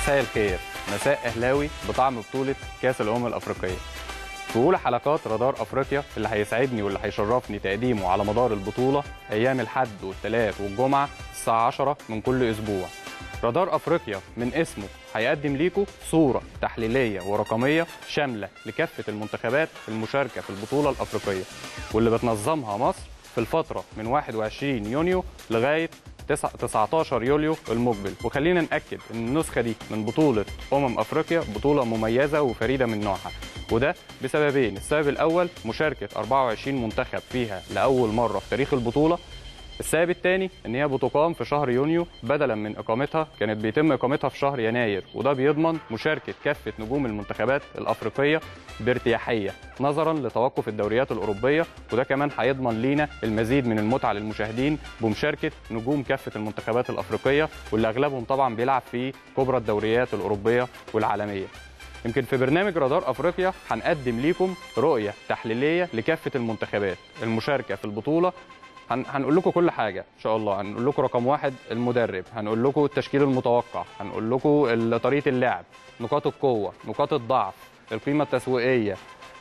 مساء الخير مساء اهلاوي بطعم بطوله كاس الامم الافريقيه في اولى حلقات رادار افريقيا اللي هيسعدني واللي هيشرفني تقديمه على مدار البطوله ايام الحد والثلاث والجمعه الساعه 10 من كل اسبوع رادار افريقيا من اسمه هيقدم ليكم صوره تحليليه ورقميه شامله لكافه المنتخبات المشاركه في البطوله الافريقيه واللي بتنظمها مصر في الفتره من 21 يونيو لغايه 19 يوليو المقبل وخلينا ناكد ان النسخه دي من بطوله امم افريقيا بطوله مميزه وفريده من نوعها وده بسببين السبب الاول مشاركه 24 منتخب فيها لاول مره في تاريخ البطوله السبب الثاني ان هي بتقام في شهر يونيو بدلا من اقامتها كانت بيتم اقامتها في شهر يناير وده بيضمن مشاركه كافه نجوم المنتخبات الافريقيه بارتياحيه نظرا لتوقف الدوريات الاوروبيه وده كمان هيضمن لينا المزيد من المتعه للمشاهدين بمشاركه نجوم كافه المنتخبات الافريقيه واللي اغلبهم طبعا بيلعب في كبرى الدوريات الاوروبيه والعالميه يمكن في برنامج رادار افريقيا هنقدم ليكم رؤيه تحليليه لكافه المنتخبات المشاركه في البطوله هن... هنقول لكم كل حاجه ان شاء الله هنقول لكم رقم واحد المدرب هنقول لكم التشكيل المتوقع هنقول لكم طريقه اللعب نقاط القوه نقاط الضعف القيمه التسويقيه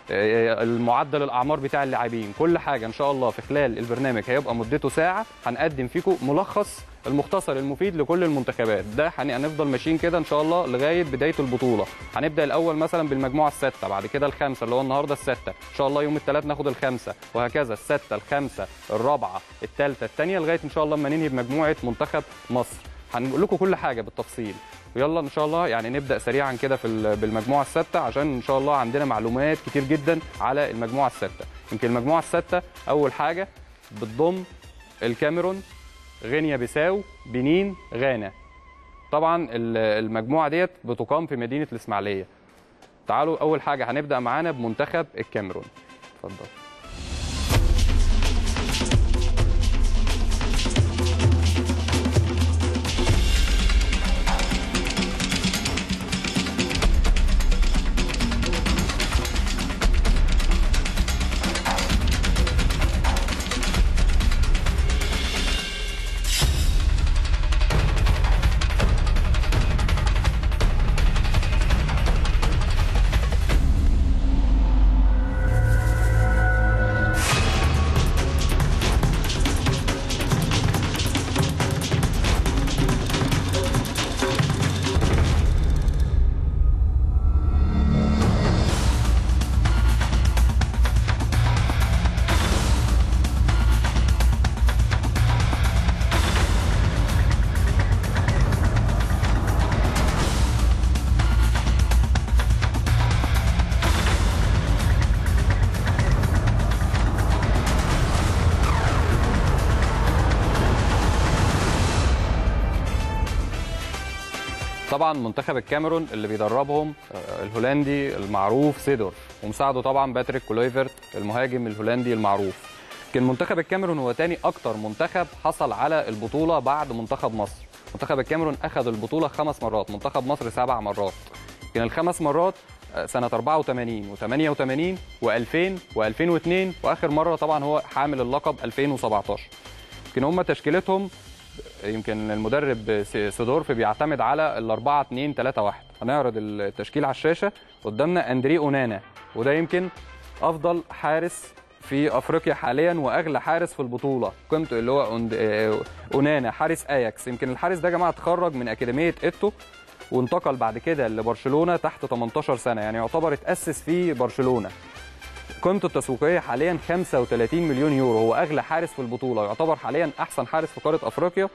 المعدل الاعمار بتاع اللاعبين كل حاجه ان شاء الله في خلال البرنامج هيبقى مدته ساعه هنقدم فيكم ملخص المختصر المفيد لكل المنتخبات ده هنفضل ماشيين كده ان شاء الله لغايه بدايه البطوله هنبدا الاول مثلا بالمجموعه السته بعد كده الخمسه اللي هو النهارده السته ان شاء الله يوم الثلاث ناخد الخمسه وهكذا السته الخمسه الرابعه الثالثه الثانيه لغايه ان شاء الله اما ننهي بمجموعه منتخب مصر هنقول لكم كل حاجه بالتفصيل ويلا ان شاء الله يعني نبدا سريعا كده في بالمجموعه السادسه عشان ان شاء الله عندنا معلومات كتير جدا على المجموعه السادسه يمكن المجموعه السادسه اول حاجه بتضم الكاميرون غينيا بيساو بنين غانا طبعا المجموعه ديت بتقام في مدينه الاسماعيليه تعالوا اول حاجه هنبدا معانا بمنتخب الكاميرون اتفضل طبعا منتخب الكاميرون اللي بيدربهم الهولندي المعروف سيدور ومساعده طبعا باتريك كولويفرت المهاجم الهولندي المعروف كان منتخب الكاميرون هو تاني اكتر منتخب حصل على البطوله بعد منتخب مصر منتخب الكاميرون اخذ البطوله خمس مرات منتخب مصر سبع مرات كان الخمس مرات سنه 84 و88 و2000 و2002 واخر مره طبعا هو حامل اللقب 2017 يمكن هم تشكيلتهم يمكن المدرب سيدورف بيعتمد على ال 4 2 3 1 هنعرض التشكيل على الشاشه قدامنا اندري اونانا وده يمكن افضل حارس في افريقيا حاليا واغلى حارس في البطوله قيمته اللي هو اونانا حارس اياكس يمكن الحارس ده يا جماعه اتخرج من اكاديميه ايتو وانتقل بعد كده لبرشلونه تحت 18 سنه يعني يعتبر اتاسس في برشلونه قيمته التسويقيه حاليا 35 مليون يورو هو اغلى حارس في البطوله يعتبر حاليا احسن حارس في قاره افريقيا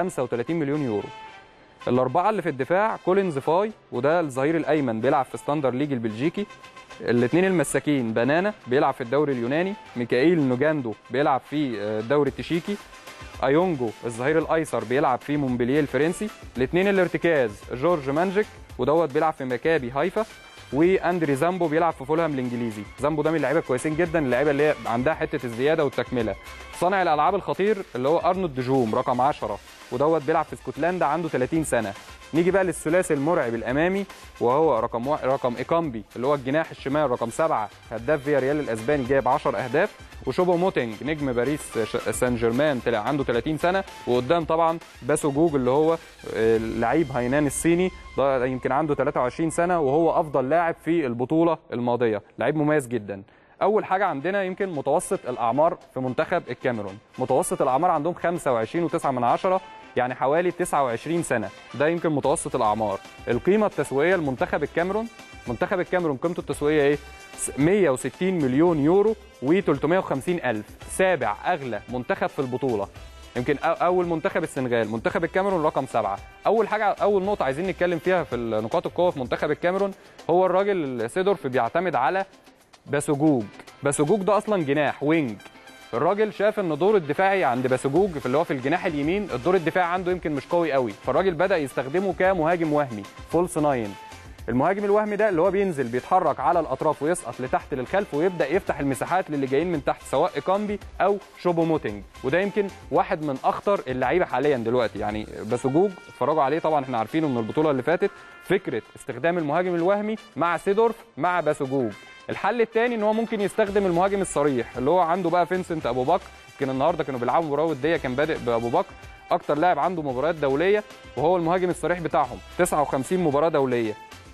35 مليون يورو الاربعه اللي في الدفاع كولينز فاي وده الظهير الايمن بيلعب في ستاندر ليج البلجيكي الاثنين المساكين بنانا بيلعب في الدوري اليوناني ميكائيل نوجاندو بيلعب في الدوري التشيكي ايونجو الظهير الايسر بيلعب في مونبلييه الفرنسي الاثنين الارتكاز جورج مانجيك ودوت بيلعب في مكابي هايفا واندري زامبو بيلعب في فولهام الانجليزي زامبو ده من اللعيبه الكويسين جدا اللعيبه اللي هي عندها حته الزياده والتكمله صانع الالعاب الخطير اللي هو ارنولد دجوم رقم 10 ودوت بيلعب في اسكتلندا عنده 30 سنه نيجي بقى للثلاثي المرعب الامامي وهو رقم و... رقم ايكامبي اللي هو الجناح الشمال رقم سبعة هداف فيا ريال الاسباني جايب 10 اهداف وشوبو موتينج نجم باريس ش- سان جيرمان طلع عنده 30 سنه وقدام طبعا باسو جوج اللي هو آه، لعيب هاينان الصيني ده يمكن عنده 23 سنه وهو افضل لاعب في البطوله الماضيه لعيب مميز جدا اول حاجه عندنا يمكن متوسط الاعمار في منتخب الكاميرون متوسط الاعمار عندهم 25.9 من عشرة يعني حوالي 29 سنه ده يمكن متوسط الاعمار القيمه التسويقيه لمنتخب الكاميرون منتخب الكاميرون قيمته التسويقيه ايه 160 مليون يورو و350 الف سابع اغلى منتخب في البطوله يمكن أ- اول منتخب السنغال منتخب الكاميرون رقم سبعة اول حاجه اول نقطه عايزين نتكلم فيها في نقاط القوه في منتخب الكاميرون هو الراجل سيدورف بيعتمد على باسوجوج باسوجوج ده اصلا جناح وينج الراجل شاف ان دور الدفاعي عند باسوجوج في اللي هو في الجناح اليمين الدور الدفاعي عنده يمكن مش قوي قوي فالراجل بدا يستخدمه كمهاجم وهمي فولس ناين المهاجم الوهمي ده اللي هو بينزل بيتحرك على الاطراف ويسقط لتحت للخلف ويبدا يفتح المساحات للي جايين من تحت سواء ايكامبي او شوبو موتينج وده يمكن واحد من اخطر اللعيبه حاليا دلوقتي يعني باسوجوج اتفرجوا عليه طبعا احنا عارفينه من البطوله اللي فاتت فكره استخدام المهاجم الوهمي مع سيدورف مع باسوجوج الحل الثاني ان هو ممكن يستخدم المهاجم الصريح اللي هو عنده بقى فينسنت ابو بكر يمكن النهارده كانوا بيلعبوا مباراه وديه كان بادئ بابو بكر اكتر لاعب عنده مباريات دوليه وهو المهاجم الصريح بتاعهم 59 مباراه دوليه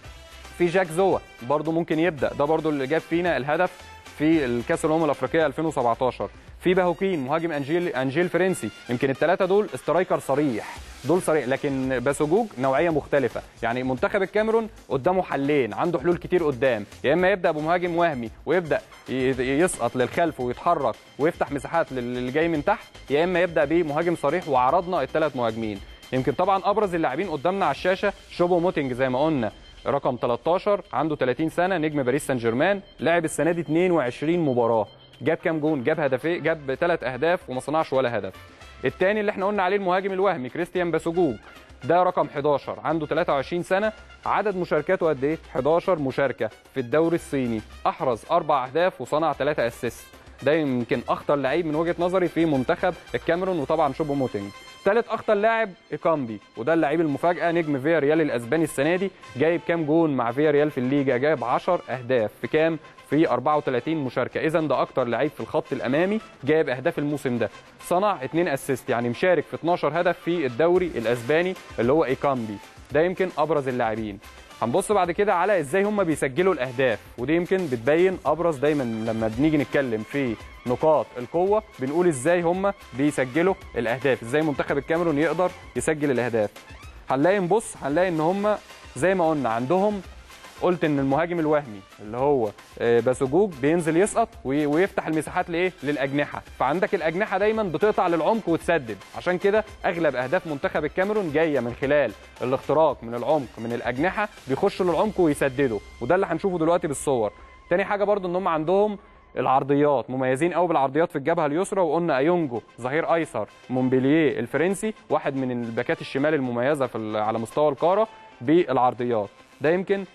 في جاك زوا برضه ممكن يبدا ده برضه اللي جاب فينا الهدف في الكاس الامم الافريقيه 2017 في باهوكين مهاجم انجيل انجيل فرنسي يمكن الثلاثه دول استرايكر صريح دول صريح لكن باسوجوج نوعيه مختلفه يعني منتخب الكاميرون قدامه حلين عنده حلول كتير قدام يا اما يبدا بمهاجم وهمي ويبدا ي- يسقط للخلف ويتحرك ويفتح مساحات للي جاي من تحت يا اما يبدا بمهاجم صريح وعرضنا الثلاث مهاجمين يمكن طبعا ابرز اللاعبين قدامنا على الشاشه شوبو موتينج زي ما قلنا رقم 13 عنده 30 سنه نجم باريس سان جيرمان لعب السنه دي 22 مباراه جاب كام جون جاب هدفين جاب ثلاث اهداف وما صنعش ولا هدف الثاني اللي احنا قلنا عليه المهاجم الوهمي كريستيان باسوجوج ده رقم 11 عنده 23 سنه عدد مشاركاته قد ايه 11 مشاركه في الدوري الصيني احرز اربع اهداف وصنع ثلاثه اسيست ده يمكن اخطر لعيب من وجهه نظري في منتخب الكاميرون وطبعا شوبو موتينج ثالث اخطر لاعب ايكامبي وده اللعيب المفاجاه نجم فيا ريال الاسباني السنه دي جايب كام جون مع فيا ريال في الليجا جايب 10 اهداف في كام في 34 مشاركه اذا ده اكتر لعيب في الخط الامامي جايب اهداف الموسم ده صنع 2 اسيست يعني مشارك في 12 هدف في الدوري الاسباني اللي هو ايكامبي ده يمكن ابرز اللاعبين هنبص بعد كده على ازاي هم بيسجلوا الاهداف ودي يمكن بتبين ابرز دايما لما بنيجي نتكلم في نقاط القوه بنقول ازاي هم بيسجلوا الاهداف ازاي منتخب الكاميرون يقدر يسجل الاهداف هنلاقي نبص هنلاقي ان هم زي ما قلنا عندهم قلت ان المهاجم الوهمي اللي هو آه، باسوجوج بينزل يسقط وي- ويفتح المساحات لايه للاجنحه فعندك الاجنحه دايما بتقطع للعمق وتسدد عشان كده اغلب اهداف منتخب الكاميرون جايه من خلال الاختراق من العمق من الاجنحه بيخشوا للعمق ويسددوا وده اللي هنشوفه دلوقتي بالصور تاني حاجه برضو ان هم عندهم العرضيات مميزين قوي بالعرضيات في الجبهه اليسرى وقلنا ايونجو ظهير ايسر مونبلييه الفرنسي واحد من الباكات الشمال المميزه في ال- على مستوى القاره بالعرضيات ده يمكن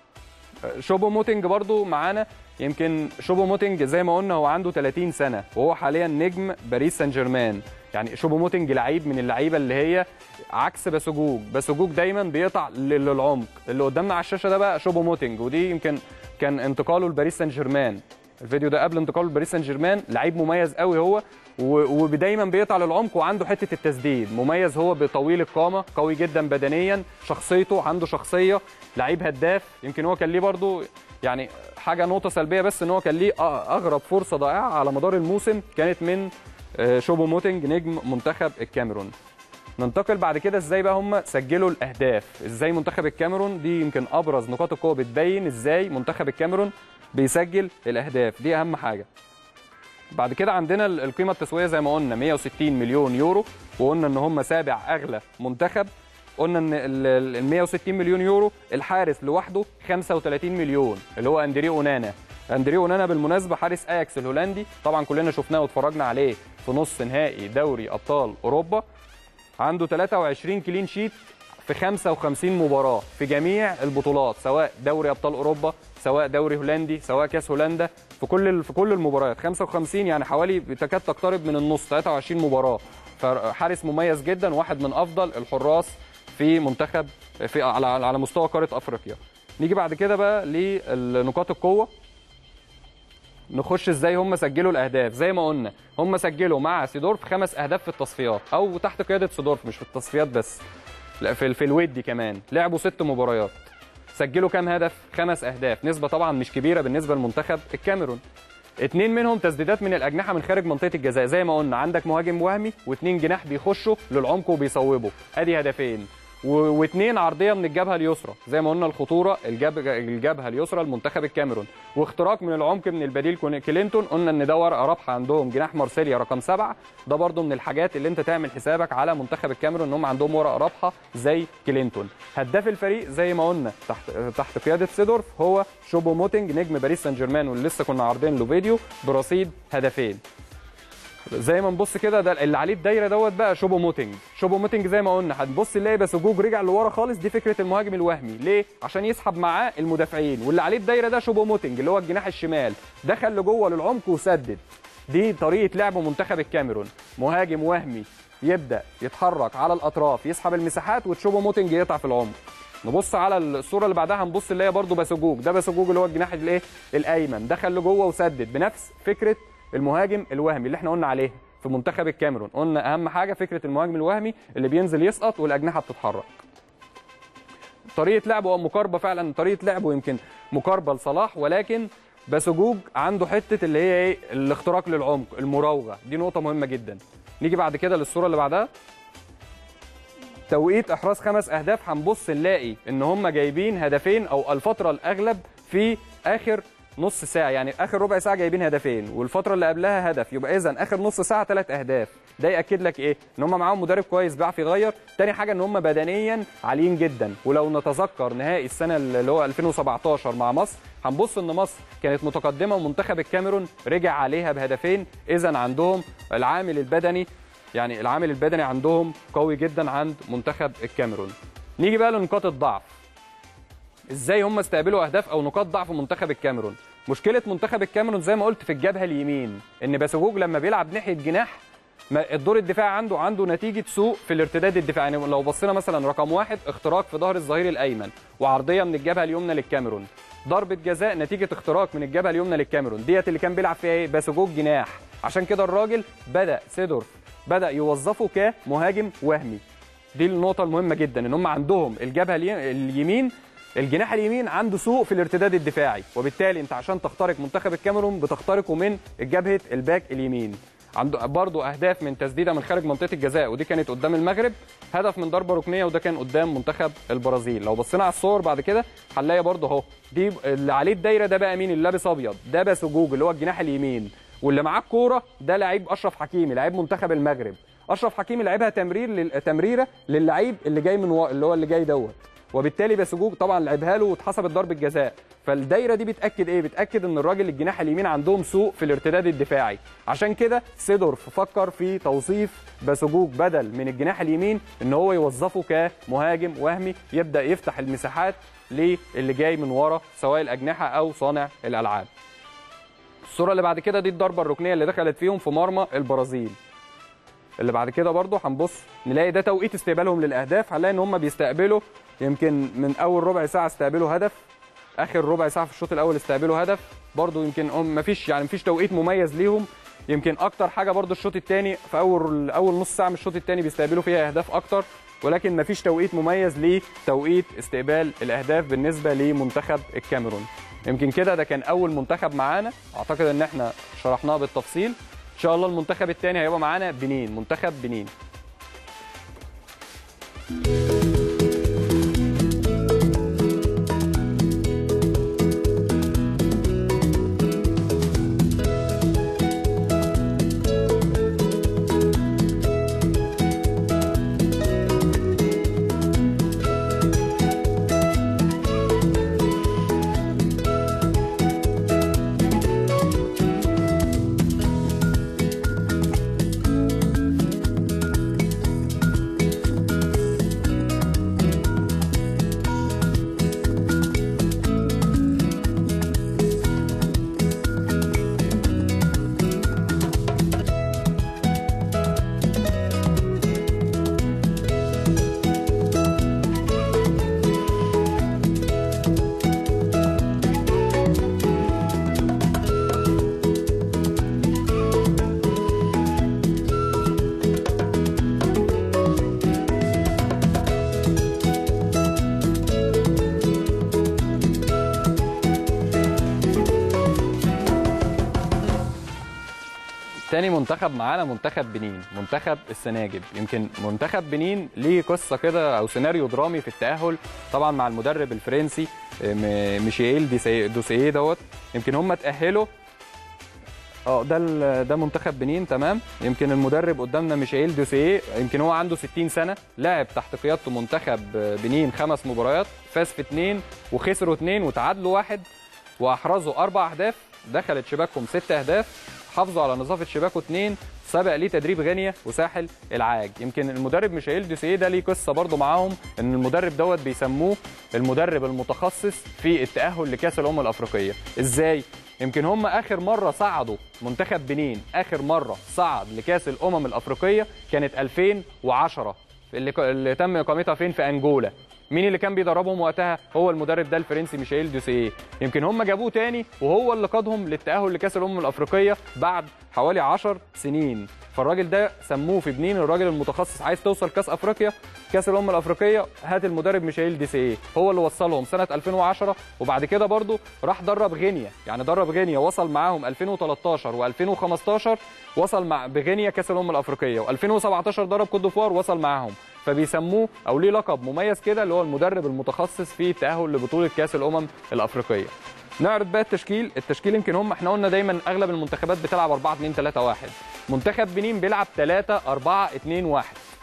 شوبو موتينج برضو معانا يمكن شوبو موتينج زي ما قلنا هو عنده 30 سنه وهو حاليا نجم باريس سان جيرمان يعني شوبو موتينج لعيب من اللعيبه اللي هي عكس باسوجوج باسوجوج دايما بيقطع لل- للعمق اللي قدامنا على الشاشه ده بقى شوبو موتينج ودي يمكن كان انتقاله لباريس سان جيرمان الفيديو ده قبل انتقاله لباريس سان جيرمان لعيب مميز قوي هو و- ودايما بيقطع للعمق وعنده حته التسديد مميز هو بطويل القامه قوي جدا بدنيا شخصيته عنده شخصيه لعيب هداف يمكن هو كان ليه برضو يعني حاجه نقطه سلبيه بس ان هو كان ليه أ- اغرب فرصه ضائعه على مدار الموسم كانت من آه، شوبو موتينج نجم منتخب الكاميرون ننتقل بعد كده ازاي بقى هم سجلوا الاهداف ازاي منتخب الكاميرون دي يمكن ابرز نقاط القوه بتبين ازاي منتخب الكاميرون بيسجل الاهداف دي اهم حاجه بعد كده عندنا ال- القيمه التسويقيه زي ما قلنا 160 مليون يورو وقلنا ان هم سابع اغلى منتخب قلنا ان ال ال 160 مليون يورو الحارس لوحده 35 مليون اللي هو اندري اونانا اندري اونانا بالمناسبه حارس اياكس الهولندي طبعا كلنا شفناه واتفرجنا عليه في نص نهائي دوري ابطال اوروبا عنده 23 كلين شيت في 55 مباراة في جميع البطولات سواء دوري ابطال اوروبا سواء دوري هولندي سواء كاس هولندا في كل ال- في كل المباريات 55 يعني حوالي تكاد تقترب من النص 23 مباراة فحارس مميز جدا واحد من افضل الحراس في منتخب في على على مستوى قاره افريقيا نيجي بعد كده بقى لنقاط القوه نخش ازاي هم سجلوا الاهداف زي ما قلنا هم سجلوا مع سيدورف خمس اهداف في التصفيات او تحت قياده سيدورف مش في التصفيات بس لا في في الودي كمان لعبوا ست مباريات سجلوا كام هدف خمس اهداف نسبه طبعا مش كبيره بالنسبه لمنتخب الكاميرون اتنين منهم تسديدات من الاجنحه من خارج منطقه الجزاء زي ما قلنا عندك مهاجم وهمي واتنين جناح بيخشوا للعمق وبيصوبوا ادي هدفين و- واتنين عرضيه من الجبهه اليسرى زي ما قلنا الخطوره الجب... الجبهه اليسرى لمنتخب الكاميرون واختراق من العمق من البديل كون- كلينتون قلنا ان ده ورقه رابحه عندهم جناح مارسيليا رقم سبعة ده برضو من الحاجات اللي انت تعمل حسابك على منتخب الكاميرون ان هم عندهم ورقه رابحه زي كلينتون هداف الفريق زي ما قلنا تحت تحت قياده سيدورف هو شوبو موتينج نجم باريس سان جيرمان واللي لسه كنا عارضين له فيديو برصيد هدفين زي ما نبص كده ده اللي عليه الدايره دوت بقى شوبو موتينج شوبو موتينج زي ما قلنا هتبص نلاقي بسجوج رجع لورا خالص دي فكره المهاجم الوهمي ليه عشان يسحب معاه المدافعين واللي عليه الدايره ده شوبو موتينج اللي هو الجناح الشمال دخل لجوه للعمق وسدد دي طريقه لعب منتخب الكاميرون مهاجم وهمي يبدا يتحرك على الاطراف يسحب المساحات وتشوبو موتينج يقطع في العمق نبص على الصوره اللي بعدها هنبص نلاقي برده باسوجوج ده باسوجوج اللي هو الجناح الايه الايمن دخل لجوه وسدد بنفس فكره المهاجم الوهمي اللي احنا قلنا عليه في منتخب الكاميرون قلنا اهم حاجه فكره المهاجم الوهمي اللي بينزل يسقط والاجنحه بتتحرك طريقه لعبه مقاربه فعلا طريقه لعبه يمكن مقاربه لصلاح ولكن باسوجوج عنده حته اللي هي ايه الاختراق للعمق المراوغه دي نقطه مهمه جدا نيجي بعد كده للصوره اللي بعدها توقيت احراز خمس اهداف هنبص نلاقي ان هم جايبين هدفين او الفتره الاغلب في اخر نص ساعه يعني اخر ربع ساعه جايبين هدفين والفتره اللي قبلها هدف يبقى اذا اخر نص ساعه ثلاث اهداف ده ياكد لك ايه ان هم معاهم مدرب كويس بيعرف يغير تاني حاجه ان هم بدنيا عاليين جدا ولو نتذكر نهائي السنه اللي هو 2017 مع مصر هنبص ان مصر كانت متقدمه ومنتخب الكاميرون رجع عليها بهدفين اذا عندهم العامل البدني يعني العامل البدني عندهم قوي جدا عند منتخب الكاميرون نيجي بقى لنقاط الضعف ازاي هم استقبلوا اهداف او نقاط ضعف منتخب الكاميرون مشكله منتخب الكاميرون زي ما قلت في الجبهه اليمين ان باسوجوج لما بيلعب ناحيه جناح ما الدور الدفاعي عنده عنده نتيجه سوء في الارتداد الدفاعي يعني لو بصينا مثلا رقم واحد اختراق في ظهر الظهير الايمن وعرضيه من الجبهه اليمنى للكاميرون ضربه جزاء نتيجه اختراق من الجبهه اليمنى للكاميرون ديت اللي كان بيلعب فيها ايه باسوجوج جناح عشان كده الراجل بدا سيدورف بدا يوظفه كمهاجم وهمي دي النقطه المهمه جدا ان هم عندهم الجبهه الي- اليمين الجناح اليمين عنده سوء في الارتداد الدفاعي وبالتالي انت عشان تخترق منتخب الكاميرون بتخترقه من جبهه الباك اليمين عنده برضه اهداف من تسديده من خارج منطقه الجزاء ودي كانت قدام المغرب هدف من ضربه ركنيه وده كان قدام منتخب البرازيل لو بصينا على الصور بعد كده هنلاقي برضه اهو دي اللي عليه الدايره ده بقى مين اللي لابس ابيض ده باسوجوج اللي هو الجناح اليمين واللي معاه الكوره ده لعيب اشرف حكيمي لعيب منتخب المغرب اشرف حكيمي لعبها تمرير لل... تمريره للعيب اللي جاي من و... اللي هو اللي جاي دوت وبالتالي باسوجوج طبعا لعبها له واتحسبت ضربه جزاء فالدايره دي بتاكد ايه بتاكد ان الراجل الجناح اليمين عندهم سوء في الارتداد الدفاعي عشان كده سيدورف فكر في توظيف باسوجوج بدل من الجناح اليمين ان هو يوظفه كمهاجم وهمي يبدا يفتح المساحات للي جاي من ورا سواء الاجنحه او صانع الالعاب الصوره اللي بعد كده دي الضربه الركنيه اللي دخلت فيهم في مرمى البرازيل اللي بعد كده برضه هنبص نلاقي ده توقيت استقبالهم للاهداف هنلاقي ان هم بيستقبلوا يمكن من اول ربع ساعه استقبلوا هدف اخر ربع ساعه في الشوط الاول استقبلوا هدف برضه يمكن هم مفيش يعني مفيش توقيت مميز ليهم يمكن اكتر حاجه برضه الشوط الثاني في اول اول نص ساعه من الشوط الثاني بيستقبلوا فيها اهداف اكتر ولكن مفيش توقيت مميز لتوقيت استقبال الاهداف بالنسبه لمنتخب الكاميرون يمكن كده ده كان اول منتخب معانا اعتقد ان احنا شرحناه بالتفصيل ان شاء الله المنتخب الثاني هيبقى معانا بنين منتخب بنين تاني منتخب معانا منتخب بنين منتخب السناجب يمكن منتخب بنين ليه قصه كده او سيناريو درامي في التاهل طبعا مع المدرب الفرنسي م- ميشيل ديسي- دوسيه دوت يمكن هم تاهلوا اه ده ال- ده منتخب بنين تمام يمكن المدرب قدامنا ميشيل دوسيه يمكن هو عنده 60 سنه لعب تحت قيادته منتخب بنين خمس مباريات فاز في اثنين وخسروا اثنين وتعادلوا واحد واحرزوا اربع اهداف دخلت شباكهم ست اهداف حافظوا على نظافه شباكه اثنين سبق ليه تدريب غينيا وساحل العاج يمكن المدرب ميشيل دوسيه ده ليه قصه برضه معاهم ان المدرب دوت بيسموه المدرب المتخصص في التاهل لكاس الامم الافريقيه ازاي يمكن هم اخر مره صعدوا منتخب بنين اخر مره صعد لكاس الامم الافريقيه كانت 2010 اللي, اللي تم اقامتها فين في انجولا مين اللي كان بيدربهم وقتها هو المدرب ده الفرنسي ميشيل دوسيه يمكن هم جابوه تاني وهو اللي قادهم للتاهل لكاس الامم الافريقيه بعد حوالي 10 سنين فالراجل ده سموه في بنين الراجل المتخصص عايز توصل كاس افريقيا كاس الامم الافريقيه هات المدرب ميشيل ديسيه هو اللي وصلهم سنه 2010 وبعد كده برضه راح درب غينيا يعني درب غينيا وصل معاهم 2013 و2015 وصل مع بغينيا كاس الامم الافريقيه و2017 درب كوت ديفوار وصل معاهم فبيسموه او ليه لقب مميز كده اللي هو المدرب المتخصص في التاهل لبطوله كاس الامم الافريقيه نعرض بقى التشكيل التشكيل يمكن هم احنا قلنا دايما اغلب المنتخبات بتلعب 4 2 3 1 منتخب بنين بيلعب 3 4 2 1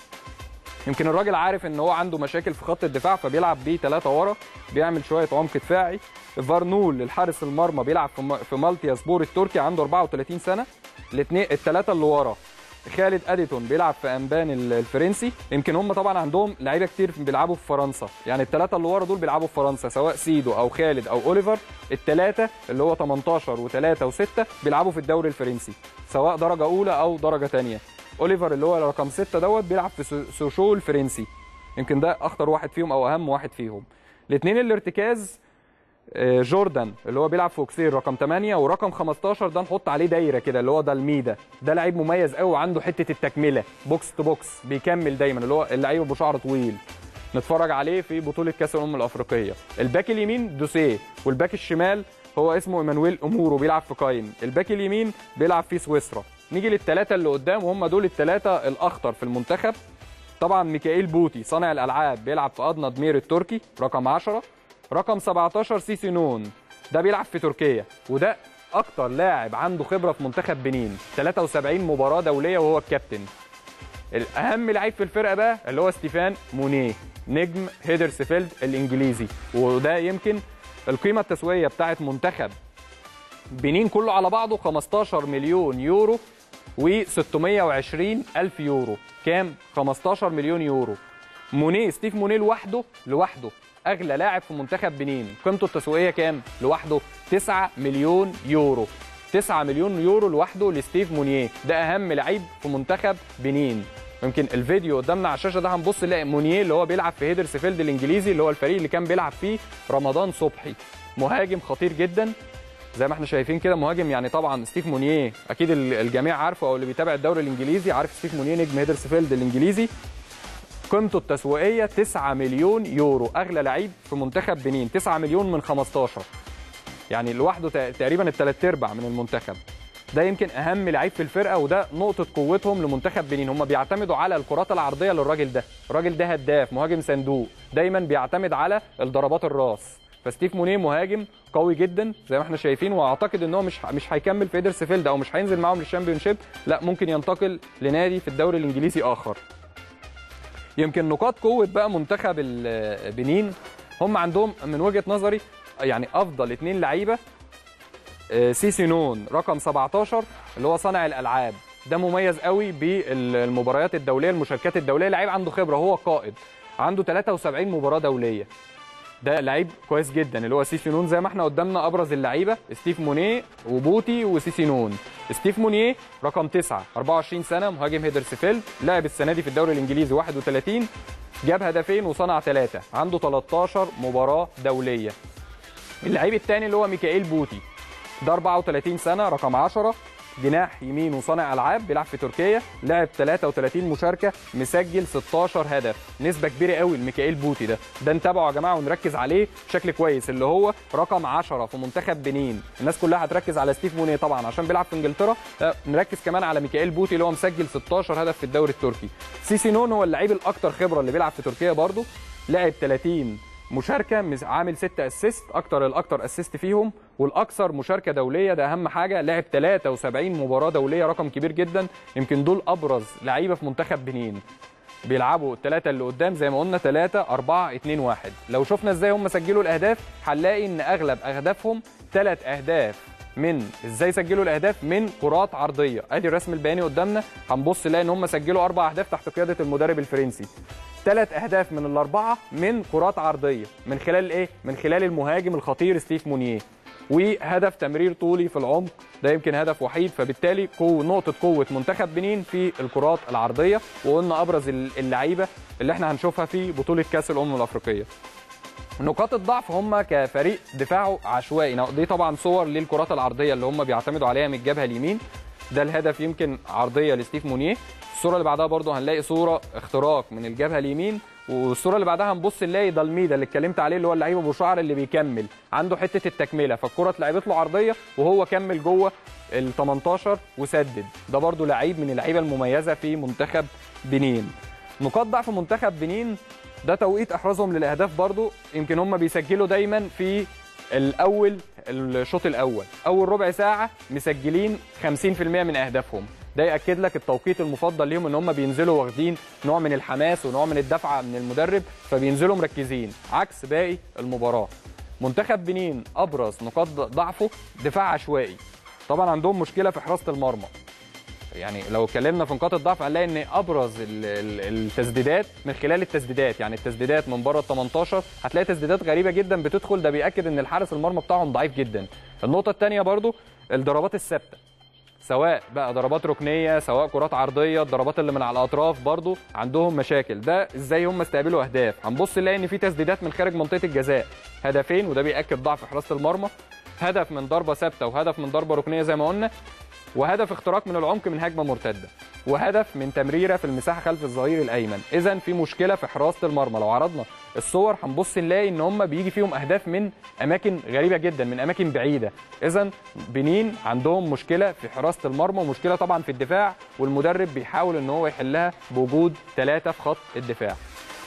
يمكن الراجل عارف ان هو عنده مشاكل في خط الدفاع فبيلعب بيه ثلاثه ورا بيعمل شويه عمق دفاعي فارنول الحارس المرمى بيلعب في م- في مالتيا سبور التركي عنده 34 سنه الاثنين الثلاثه اللي ورا خالد اديتون بيلعب في انبان ال- الفرنسي يمكن هم طبعا عندهم لعيبه كتير بيلعبوا في فرنسا يعني الثلاثه اللي ورا دول بيلعبوا في فرنسا سواء سيدو او خالد او اوليفر الثلاثه اللي هو 18 و3 و6 بيلعبوا في الدوري الفرنسي سواء درجه اولى او درجه ثانيه اوليفر اللي هو رقم 6 دوت بيلعب في سو- سوشو الفرنسي يمكن ده اخطر واحد فيهم او اهم واحد فيهم الاثنين الارتكاز آه، جوردان اللي هو بيلعب في اوكسير رقم 8 ورقم 15 ده نحط عليه دايره كده اللي هو ده الميدا ده لعيب مميز قوي وعنده حته التكمله بوكس تو بوكس بيكمل دايما اللي هو اللعيب ابو شعر طويل نتفرج عليه في بطوله كاس الامم الافريقيه الباك اليمين دوسيه والباك الشمال هو اسمه ايمانويل امورو بيلعب في قايم الباك اليمين بيلعب في سويسرا نيجي للثلاثه اللي قدام وهم دول الثلاثه الاخطر في المنتخب طبعا ميكائيل بوتي صانع الالعاب بيلعب في ادنى دمير التركي رقم 10 رقم 17 سيسي نون ده بيلعب في تركيا وده اكتر لاعب عنده خبره في منتخب بنين 73 مباراه دوليه وهو الكابتن الاهم لعيب في الفرقه بقى اللي هو ستيفان مونيه نجم هيدرسفيلد الانجليزي وده يمكن القيمه التسويقيه بتاعه منتخب بنين كله على بعضه 15 مليون يورو و620 الف يورو كام 15 مليون يورو مونيه ستيف مونيه لوحده لوحده اغلى لاعب في منتخب بنين قيمته التسويقيه كام لوحده 9 مليون يورو 9 مليون يورو لوحده لستيف مونيه ده اهم لعيب في منتخب بنين يمكن الفيديو قدامنا على الشاشه ده هنبص نلاقي مونيه اللي هو بيلعب في هيدرسفيلد الانجليزي اللي هو الفريق اللي كان بيلعب فيه رمضان صبحي مهاجم خطير جدا زي ما احنا شايفين كده مهاجم يعني طبعا ستيف مونيه اكيد ال- الجميع عارفه او اللي بيتابع الدوري الانجليزي عارف ستيف مونيه نجم هيدرسفيلد الانجليزي قيمته التسويقيه 9 مليون يورو اغلى لعيب في منتخب بنين 9 مليون من 15 يعني لوحده تق- تقريبا الثلاث ارباع من المنتخب ده يمكن اهم لعيب في الفرقه وده نقطه قوتهم لمنتخب بنين هم بيعتمدوا على الكرات العرضيه للراجل ده الراجل ده هداف مهاجم صندوق دايما بيعتمد على الضربات الراس فستيف مونيه مهاجم قوي جدا زي ما احنا شايفين واعتقد ان هو مش مش هيكمل في هيدرسفيلد او مش هينزل معاهم للشامبيونشيب لا ممكن ينتقل لنادي في الدوري الانجليزي اخر يمكن نقاط قوه بقى منتخب ال- بنين هم عندهم من وجهه نظري يعني افضل اثنين لعيبه آه، سيسي نون رقم 17 اللي هو صانع الالعاب ده مميز قوي بالمباريات الدوليه المشاركات الدوليه لعيب عنده خبره هو قائد عنده 73 مباراه دوليه ده لعيب كويس جدا اللي هو سيسي نون زي ما احنا قدامنا ابرز اللعيبه ستيف مونيه وبوتي وسيسي نون ستيف مونيه رقم 9 24 سنه مهاجم هيدرسفيلد لعب السنه دي في الدوري الانجليزي 31 جاب هدفين وصنع ثلاثه عنده 13 مباراه دوليه اللعيب الثاني اللي هو ميكائيل بوتي ده 34 سنه رقم 10 جناح يمين وصانع العاب بيلعب في تركيا لعب 33 مشاركه مسجل 16 هدف نسبه كبيره قوي لميكائيل بوتي ده ده نتابعه يا جماعه ونركز عليه بشكل كويس اللي هو رقم 10 في منتخب بنين الناس كلها هتركز على ستيف موني طبعا عشان بيلعب في انجلترا لا، نركز كمان على ميكائيل بوتي اللي هو مسجل 16 هدف في الدوري التركي سيسي نون هو اللعيب الاكثر خبره اللي بيلعب في تركيا برضه لعب 30 مشاركه مس- عامل 6 اسيست اكتر الاكتر اسيست فيهم والاكثر مشاركه دوليه ده اهم حاجه لعب 73 مباراه دوليه رقم كبير جدا يمكن دول ابرز لعيبه في منتخب بنين بيلعبوا الثلاثه اللي قدام زي ما قلنا 3 4 2 1 لو شفنا ازاي هم سجلوا الاهداف هنلاقي ان اغلب اهدافهم ثلاث اهداف من ازاي سجلوا الاهداف من كرات عرضيه ادي الرسم البياني قدامنا هنبص نلاقي ان هم سجلوا اربع اهداف تحت قياده المدرب الفرنسي ثلاث اهداف من الاربعه من كرات عرضيه من خلال ايه من خلال المهاجم الخطير ستيف مونيه وهدف تمرير طولي في العمق ده يمكن هدف وحيد فبالتالي قوة نقطة قوة منتخب بنين في الكرات العرضية وقلنا أبرز اللعيبة اللي احنا هنشوفها في بطولة كأس الأمم الأفريقية نقاط الضعف هم كفريق دفاعه عشوائي نو- دي طبعا صور للكرات العرضيه اللي هم بيعتمدوا عليها من الجبهه اليمين ده الهدف يمكن عرضيه لستيف مونيه الصوره اللي بعدها برضو هنلاقي صوره اختراق من الجبهه اليمين والصوره اللي بعدها هنبص نلاقي ده الميدا اللي اتكلمت عليه اللي هو اللعيب ابو شعر اللي بيكمل عنده حته التكمله فالكره اتلعبت له عرضيه وهو كمل جوه ال 18 وسدد ده برضو لعيب من اللعيبه المميزه في منتخب بنين نقاط ضعف منتخب بنين ده توقيت احرازهم للاهداف برضو يمكن هم بيسجلوا دايما في الاول الشوط الاول اول ربع ساعه مسجلين 50% من اهدافهم ده ياكد لك التوقيت المفضل ليهم ان هم بينزلوا واخدين نوع من الحماس ونوع من الدفعه من المدرب فبينزلوا مركزين عكس باقي المباراه منتخب بنين ابرز نقاط ضعفه دفاع عشوائي طبعا عندهم مشكله في حراسه المرمى يعني لو اتكلمنا في نقاط الضعف هنلاقي ان ابرز ال- ال- التسديدات من خلال التسديدات يعني التسديدات من بره ال 18 هتلاقي تسديدات غريبه جدا بتدخل ده بياكد ان الحارس المرمى بتاعهم ضعيف جدا النقطه الثانيه برضو الضربات الثابته سواء بقى ضربات ركنيه سواء كرات عرضيه الضربات اللي من على الاطراف برضو عندهم مشاكل ده ازاي هم استقبلوا اهداف هنبص نلاقي ان في تسديدات من خارج منطقه الجزاء هدفين وده بياكد ضعف حراسه المرمى هدف من ضربه ثابته وهدف من ضربه ركنيه زي ما قلنا وهدف اختراق من العمق من هجمه مرتده وهدف من تمريره في المساحه خلف الظهير الايمن اذا في مشكله في حراسه المرمى لو عرضنا الصور هنبص نلاقي ان هم بيجي فيهم اهداف من اماكن غريبه جدا من اماكن بعيده اذا بنين عندهم مشكله في حراسه المرمى ومشكله طبعا في الدفاع والمدرب بيحاول ان هو يحلها بوجود ثلاثه في خط الدفاع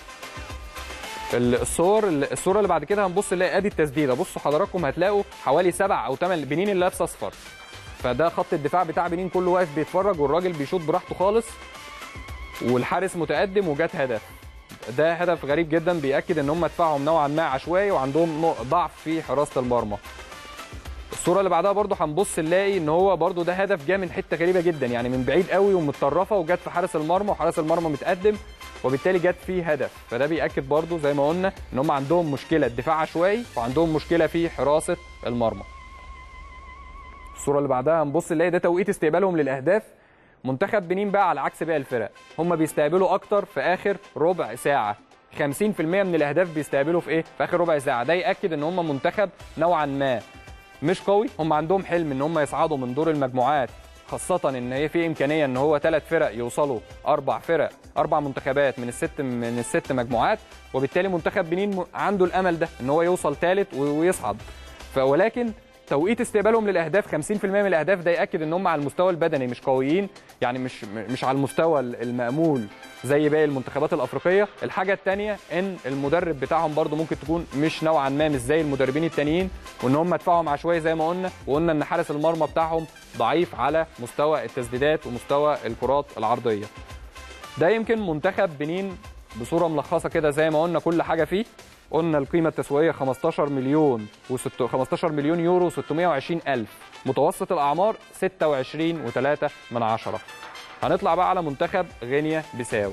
الصور الصوره اللي بعد كده هنبص نلاقي ادي التسديده بصوا حضراتكم هتلاقوا حوالي سبع او ثمان بنين اللي لابسه اصفر فده خط الدفاع بتاع بنين كله واقف بيتفرج والراجل بيشوط براحته خالص والحارس متقدم وجات هدف ده هدف غريب جدا بياكد ان هم دفاعهم نوعا ما عشوائي وعندهم نوع- ضعف في حراسه المرمى الصوره اللي بعدها برضو هنبص نلاقي ان هو برضو ده هدف جه من حته غريبه جدا يعني من بعيد قوي ومتطرفه وجت في حارس المرمى وحارس المرمى متقدم وبالتالي جت فيه هدف فده بياكد برضو زي ما قلنا ان هم عندهم مشكله دفاع عشوائي وعندهم مشكله في حراسه المرمى الصوره اللي بعدها هنبص نلاقي ده توقيت استقبالهم للاهداف منتخب بنين بقى على عكس باقي الفرق هم بيستقبلوا اكتر في اخر ربع ساعه 50% من الاهداف بيستقبلوا في ايه في اخر ربع ساعه ده ياكد ان هم منتخب نوعا ما مش قوي هم عندهم حلم ان هم يصعدوا من دور المجموعات خاصة ان هي في امكانية ان هو ثلاث فرق يوصلوا اربع فرق اربع منتخبات من الست من الست مجموعات وبالتالي منتخب بنين م- عنده الامل ده ان هو يوصل ثالث ويصعد فولكن توقيت استقبالهم للاهداف 50% من الاهداف ده ياكد ان هم على المستوى البدني مش قويين يعني مش مش على المستوى المامول زي باقي المنتخبات الافريقيه الحاجه الثانيه ان المدرب بتاعهم برده ممكن تكون مش نوعا ما مش زي المدربين التانيين وان هم دفاعهم عشوائي زي ما قلنا وقلنا ان حارس المرمى بتاعهم ضعيف على مستوى التسديدات ومستوى الكرات العرضيه ده يمكن منتخب بنين بصوره ملخصه كده زي ما قلنا كل حاجه فيه قلنا القيمه التسويقيه 15 مليون و 15 مليون يورو و620 الف متوسط الاعمار 26 و3 من عشرة هنطلع بقى على منتخب غينيا بيساو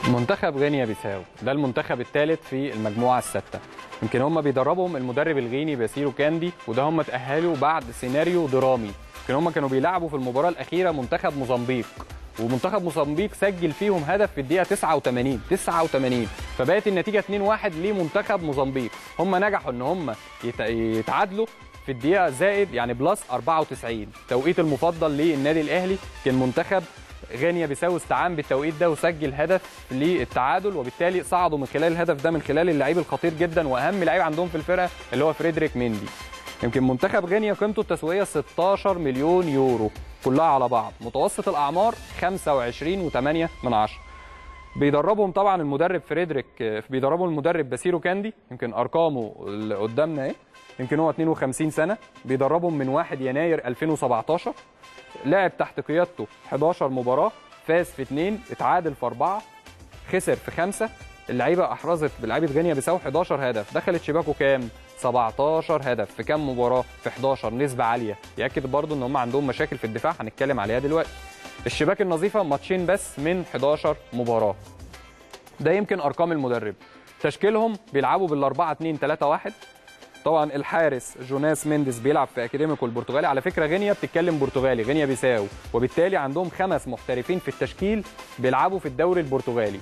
منتخب غينيا بيساو ده المنتخب الثالث في المجموعه السادسه يمكن هم بيدربهم المدرب الغيني باسيرو كاندي وده هم تاهلوا بعد سيناريو درامي يمكن هم كانوا بيلعبوا في المباراه الاخيره منتخب موزمبيق ومنتخب موزمبيق سجل فيهم هدف في الدقيقه 89 89 فبقت النتيجه 2-1 لمنتخب موزمبيق هم نجحوا ان هم يت- يتعادلوا في الدقيقه زائد يعني بلس 94 توقيت المفضل للنادي الاهلي كان منتخب غينيا بيساو استعان بالتوقيت ده وسجل هدف للتعادل وبالتالي صعدوا من خلال الهدف ده من خلال اللعيب الخطير جدا واهم لعيب عندهم في الفرقه اللي هو فريدريك ميندي يمكن منتخب غينيا قيمته التسويقيه 16 مليون يورو كلها على بعض متوسط الاعمار 25 و8 من عشرة بيدربهم طبعا المدرب فريدريك بيدربهم المدرب باسيرو كاندي يمكن ارقامه اللي قدامنا اهي يمكن هو 52 سنه بيدربهم من 1 يناير 2017 لعب تحت قيادته 11 مباراه فاز في 2 اتعادل في 4 خسر في 5 اللعيبه احرزت بلعيبه غينيا بيساو 11 هدف دخلت شباكه كام 17 هدف في كام مباراه في 11 نسبه عاليه ياكد برضو ان هم عندهم مشاكل في الدفاع هنتكلم عليها دلوقتي الشباك النظيفه ماتشين بس من 11 مباراه ده يمكن ارقام المدرب تشكيلهم بيلعبوا بال 4 2 3 1 طبعا الحارس جوناس مينديز بيلعب في اكاديميكو البرتغالي على فكره غينيا بتتكلم برتغالي غينيا بيساو وبالتالي عندهم خمس محترفين في التشكيل بيلعبوا في الدوري البرتغالي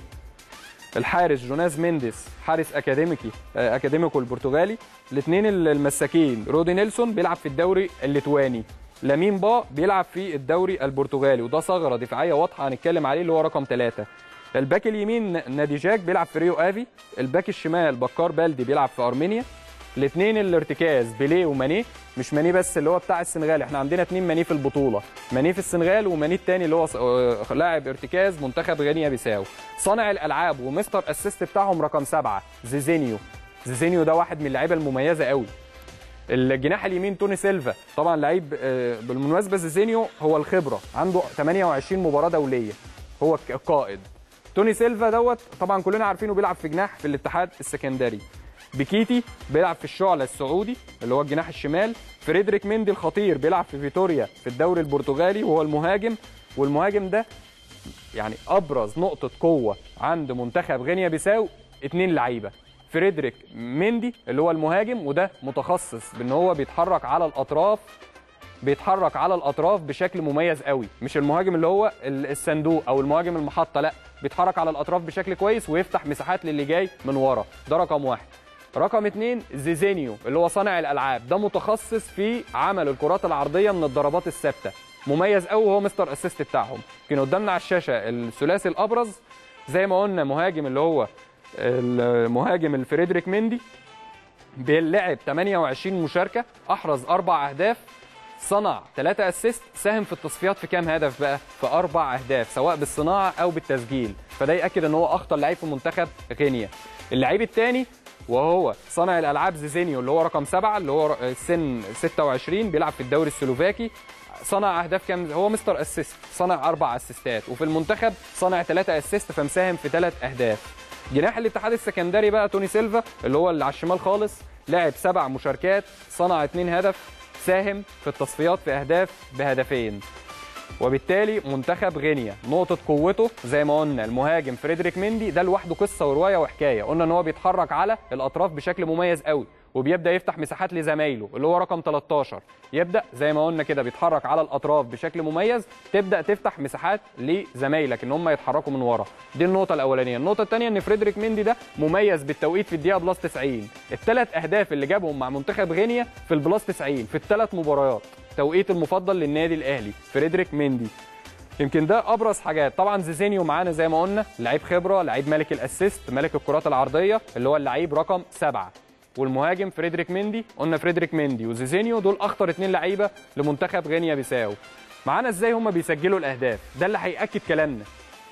الحارس جوناس مينديز حارس اكاديميكي آه، اكاديميكو البرتغالي الاثنين المساكين رودي نيلسون بيلعب في الدوري الليتواني لامين با بيلعب في الدوري البرتغالي وده ثغره دفاعيه واضحه هنتكلم عليه اللي هو رقم ثلاثة الباك اليمين نادي جاك بيلعب في ريو افي الباك الشمال بكار بالدي بيلعب في ارمينيا الاثنين الارتكاز بيليه وماني مش ماني بس اللي هو بتاع السنغال احنا عندنا اثنين ماني في البطوله ماني في السنغال وماني الثاني اللي هو ص- آه، لاعب ارتكاز منتخب غينيا بيساو صانع الالعاب ومستر اسيست بتاعهم رقم سبعة زيزينيو زيزينيو ده واحد من اللعيبه المميزه قوي الجناح اليمين توني سيلفا طبعا لعيب آه، بالمناسبه زيزينيو هو الخبره عنده 28 مباراه دوليه هو الك- القائد توني سيلفا دوت طبعا كلنا عارفينه بيلعب في جناح في الاتحاد السكندري بكيتي بيلعب في الشعلة السعودي اللي هو الجناح الشمال فريدريك ميندي الخطير بيلعب في فيتوريا في الدوري البرتغالي وهو المهاجم والمهاجم ده يعني ابرز نقطه قوه عند منتخب غينيا بيساو اتنين لعيبه فريدريك ميندي اللي هو المهاجم وده متخصص بان هو بيتحرك على الاطراف بيتحرك على الاطراف بشكل مميز قوي مش المهاجم اللي هو ال- الصندوق او المهاجم المحطه لا بيتحرك على الاطراف بشكل كويس ويفتح مساحات للي جاي من ورا ده رقم واحد رقم اتنين زيزينيو اللي هو صانع الالعاب ده متخصص في عمل الكرات العرضيه من الضربات الثابته مميز قوي وهو مستر اسيست بتاعهم كان قدامنا على الشاشه الثلاثي الابرز زي ما قلنا مهاجم اللي هو المهاجم الفريدريك ميندي بيلعب 28 مشاركه احرز اربع اهداف صنع 3 اسيست ساهم في التصفيات في كام هدف بقى في اربع اهداف سواء بالصناعه او بالتسجيل فده ياكد ان هو اخطر لعيب في منتخب غينيا اللعيب الثاني وهو صانع الالعاب زيزينيو اللي هو رقم سبعة اللي هو سن 26 بيلعب في الدوري السلوفاكي صنع اهداف كام هو مستر اسيست صنع اربع اسيستات وفي المنتخب صنع ثلاثة اسيست فمساهم في ثلاث اهداف جناح الاتحاد السكندري بقى توني سيلفا اللي هو اللي على الشمال خالص لعب سبع مشاركات صنع اثنين هدف ساهم في التصفيات في اهداف بهدفين وبالتالي منتخب غينيا نقطة قوته زي ما قلنا المهاجم فريدريك ميندي ده لوحده قصة ورواية وحكاية قلنا ان هو بيتحرك على الاطراف بشكل مميز قوي وبيبدا يفتح مساحات لزمايله اللي هو رقم 13 يبدا زي ما قلنا كده بيتحرك على الاطراف بشكل مميز تبدا تفتح مساحات لزمايلك ان هم يتحركوا من ورا دي النقطه الاولانيه النقطه الثانيه ان فريدريك ميندي ده مميز بالتوقيت في الدقيقه بلس 90 الثلاث اهداف اللي جابهم مع منتخب غينيا في البلس 90 في الثلاث مباريات توقيت المفضل للنادي الاهلي فريدريك ميندي يمكن ده ابرز حاجات طبعا زيزينيو معانا زي ما قلنا لعيب خبره لعيب ملك الاسيست ملك الكرات العرضيه اللي هو اللعيب رقم سبعة والمهاجم فريدريك ميندي قلنا فريدريك ميندي وزيزينيو دول اخطر اتنين لعيبه لمنتخب غينيا بيساو معانا ازاي هم بيسجلوا الاهداف ده اللي هياكد كلامنا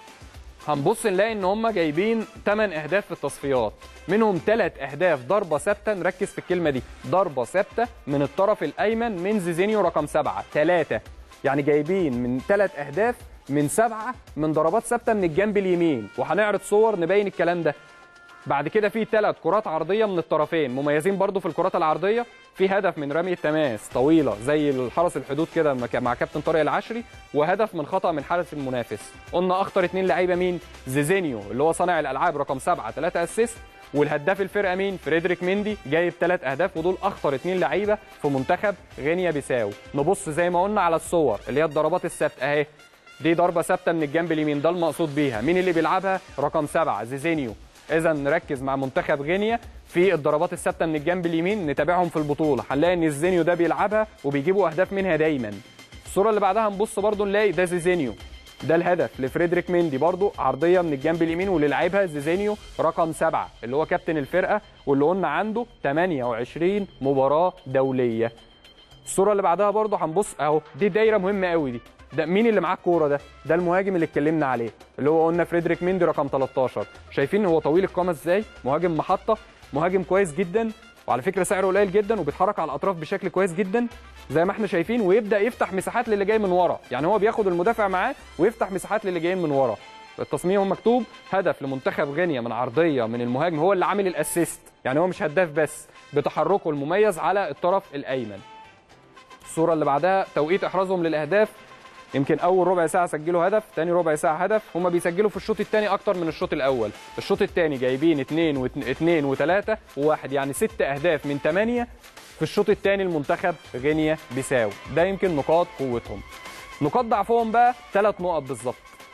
هنبص نلاقي ان هم جايبين 8 اهداف في التصفيات منهم 3 اهداف ضربه ثابته نركز في الكلمه دي ضربه ثابته من الطرف الايمن من زيزينيو رقم 7 3 يعني جايبين من 3 اهداف من سبعه من ضربات ثابته من الجنب اليمين وهنعرض صور نبين الكلام ده بعد كده في ثلاث كرات عرضيه من الطرفين مميزين برضو في الكرات العرضيه في هدف من رمي التماس طويله زي الحرس الحدود كده مع مع كابتن طارق العشري وهدف من خطا من حارس المنافس قلنا اخطر اتنين لعيبه مين زيزينيو اللي هو صانع الالعاب رقم سبعة ثلاثة اسيست والهداف الفرقه مين فريدريك ميندي جايب ثلاث اهداف ودول اخطر اتنين لعيبه في منتخب غينيا بيساو نبص زي ما قلنا على الصور اللي هي الضربات الثابته اهي دي ضربه ثابته من الجنب اليمين ده المقصود بيها مين اللي بيلعبها رقم سبعة زيزينيو اذا نركز مع منتخب غينيا في الضربات الثابته من الجنب اليمين نتابعهم في البطوله هنلاقي ان زيزينيو ده بيلعبها وبيجيبوا اهداف منها دايما الصوره اللي بعدها نبص برضو نلاقي ده زيزينيو ده الهدف لفريدريك ميندي برضو عرضيه من الجنب اليمين واللي لعبها زيزينيو رقم سبعة اللي هو كابتن الفرقه واللي قلنا عنده 28 مباراه دوليه الصوره اللي بعدها برضو هنبص اهو دي دايره مهمه قوي دي ده مين اللي معاه الكوره ده ده المهاجم اللي اتكلمنا عليه اللي هو قلنا فريدريك ميندي رقم 13 شايفين هو طويل القامه ازاي مهاجم محطه مهاجم كويس جدا وعلى فكره سعره قليل جدا وبيتحرك على الاطراف بشكل كويس جدا زي ما احنا شايفين ويبدا يفتح مساحات للي جاي من ورا يعني هو بياخد المدافع معاه ويفتح مساحات للي جايين من ورا التصميم مكتوب هدف لمنتخب غينيا من عرضيه من المهاجم هو اللي عامل الاسيست يعني هو مش هداف بس بتحركه المميز على الطرف الايمن الصوره اللي بعدها توقيت احرازهم للاهداف يمكن اول ربع ساعه سجلوا هدف ثاني ربع ساعه هدف هما بيسجلوا في الشوط الثاني اكتر من الشوط الاول الشوط الثاني جايبين 2 و2 و3 وواحد يعني ست اهداف من 8 في الشوط الثاني المنتخب غينيا بيساو ده يمكن نقاط قوتهم نقاط ضعفهم بقى ثلاث نقط بالظبط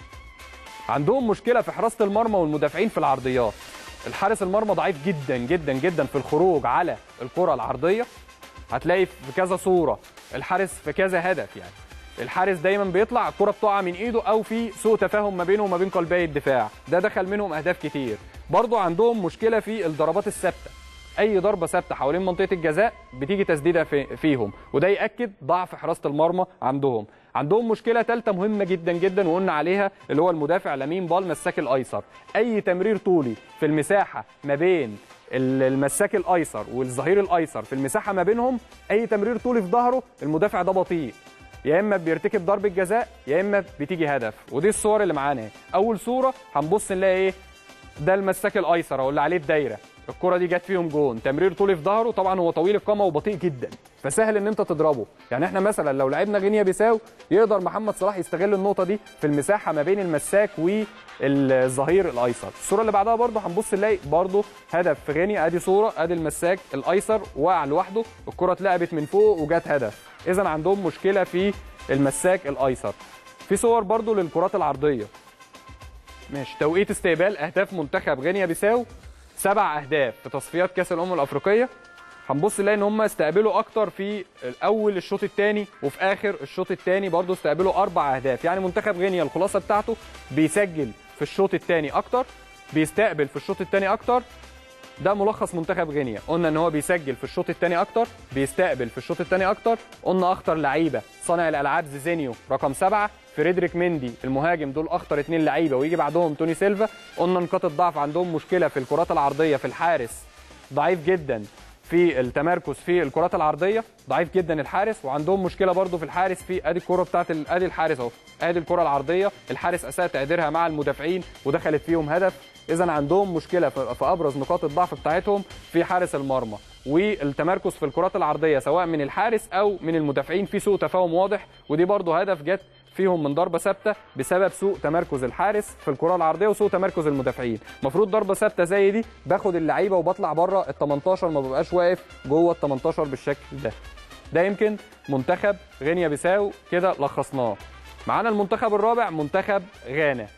عندهم مشكله في حراسه المرمى والمدافعين في العرضيات الحارس المرمى ضعيف جدا جدا جدا في الخروج على الكره العرضيه هتلاقي في كذا صوره الحارس في كذا هدف يعني الحارس دايما بيطلع الكره بتقع من ايده او في سوء تفاهم ما بينه وما بين قلبي الدفاع ده دخل منهم اهداف كتير برضو عندهم مشكله في الضربات الثابته اي ضربه ثابته حوالين منطقه الجزاء بتيجي تسديده في فيهم وده ياكد ضعف حراسه المرمى عندهم عندهم مشكله ثالثه مهمه جدا جدا وقلنا عليها اللي هو المدافع لامين بال مساك الايسر اي تمرير طولي في المساحه ما بين المساك الايسر والظهير الايسر في المساحه ما بينهم اي تمرير طولي في ظهره المدافع ده بطيء يا اما بيرتكب ضربه جزاء يا اما بتيجي هدف ودي الصور اللي معانا اول صوره هنبص نلاقي ايه ده المساك الايسر او اللي عليه الدايره الكره دي جت فيهم جون تمرير طولي في ظهره طبعا هو طويل القامه وبطيء جدا فسهل ان انت تضربه يعني احنا مثلا لو لعبنا غينيا بيساو يقدر محمد صلاح يستغل النقطه دي في المساحه ما بين المساك والظهير الايسر الصوره اللي بعدها برضه هنبص نلاقي برضه هدف في غينيا ادي صوره ادي المساك الايسر وقع لوحده الكره اتلعبت من فوق وجت هدف اذا عندهم مشكله في المساك الايسر في صور برضه للكرات العرضيه ماشي توقيت استقبال اهداف منتخب غينيا بيساو سبع اهداف في تصفيات كاس الامم الافريقيه هنبص نلاقي ان هم استقبلوا اكتر في اول الشوط الثاني وفي اخر الشوط الثاني برضه استقبلوا اربع اهداف يعني منتخب غينيا الخلاصه بتاعته بيسجل في الشوط الثاني اكتر بيستقبل في الشوط الثاني اكتر ده ملخص منتخب غينيا قلنا ان هو بيسجل في الشوط الثاني اكتر بيستقبل في الشوط الثاني اكتر قلنا اخطر لعيبه صانع الالعاب زيزينيو رقم سبعة فريدريك ميندي المهاجم دول اخطر اثنين لعيبه ويجي بعدهم توني سيلفا قلنا نقاط الضعف عندهم مشكله في الكرات العرضيه في الحارس ضعيف جدا في التمركز في الكرات العرضيه ضعيف جدا الحارس وعندهم مشكله برده في الحارس في ادي الكره بتاعت ال- ادي الحارس اهو ادي الكره العرضيه الحارس اساء تقديرها مع المدافعين ودخلت فيهم هدف اذا عندهم مشكله في في ابرز نقاط الضعف بتاعتهم في حارس المرمى والتمركز في الكرات العرضيه سواء من الحارس او من المدافعين في سوء تفاهم واضح ودي برده هدف جت فيهم من ضربه ثابته بسبب سوء تمركز الحارس في الكره العرضيه وسوء تمركز المدافعين المفروض ضربه ثابته زي دي باخد اللعيبه وبطلع بره ال 18 ما ببقاش واقف جوه ال 18 بالشكل ده ده يمكن منتخب غينيا بيساو كده لخصناه معانا المنتخب الرابع منتخب غانا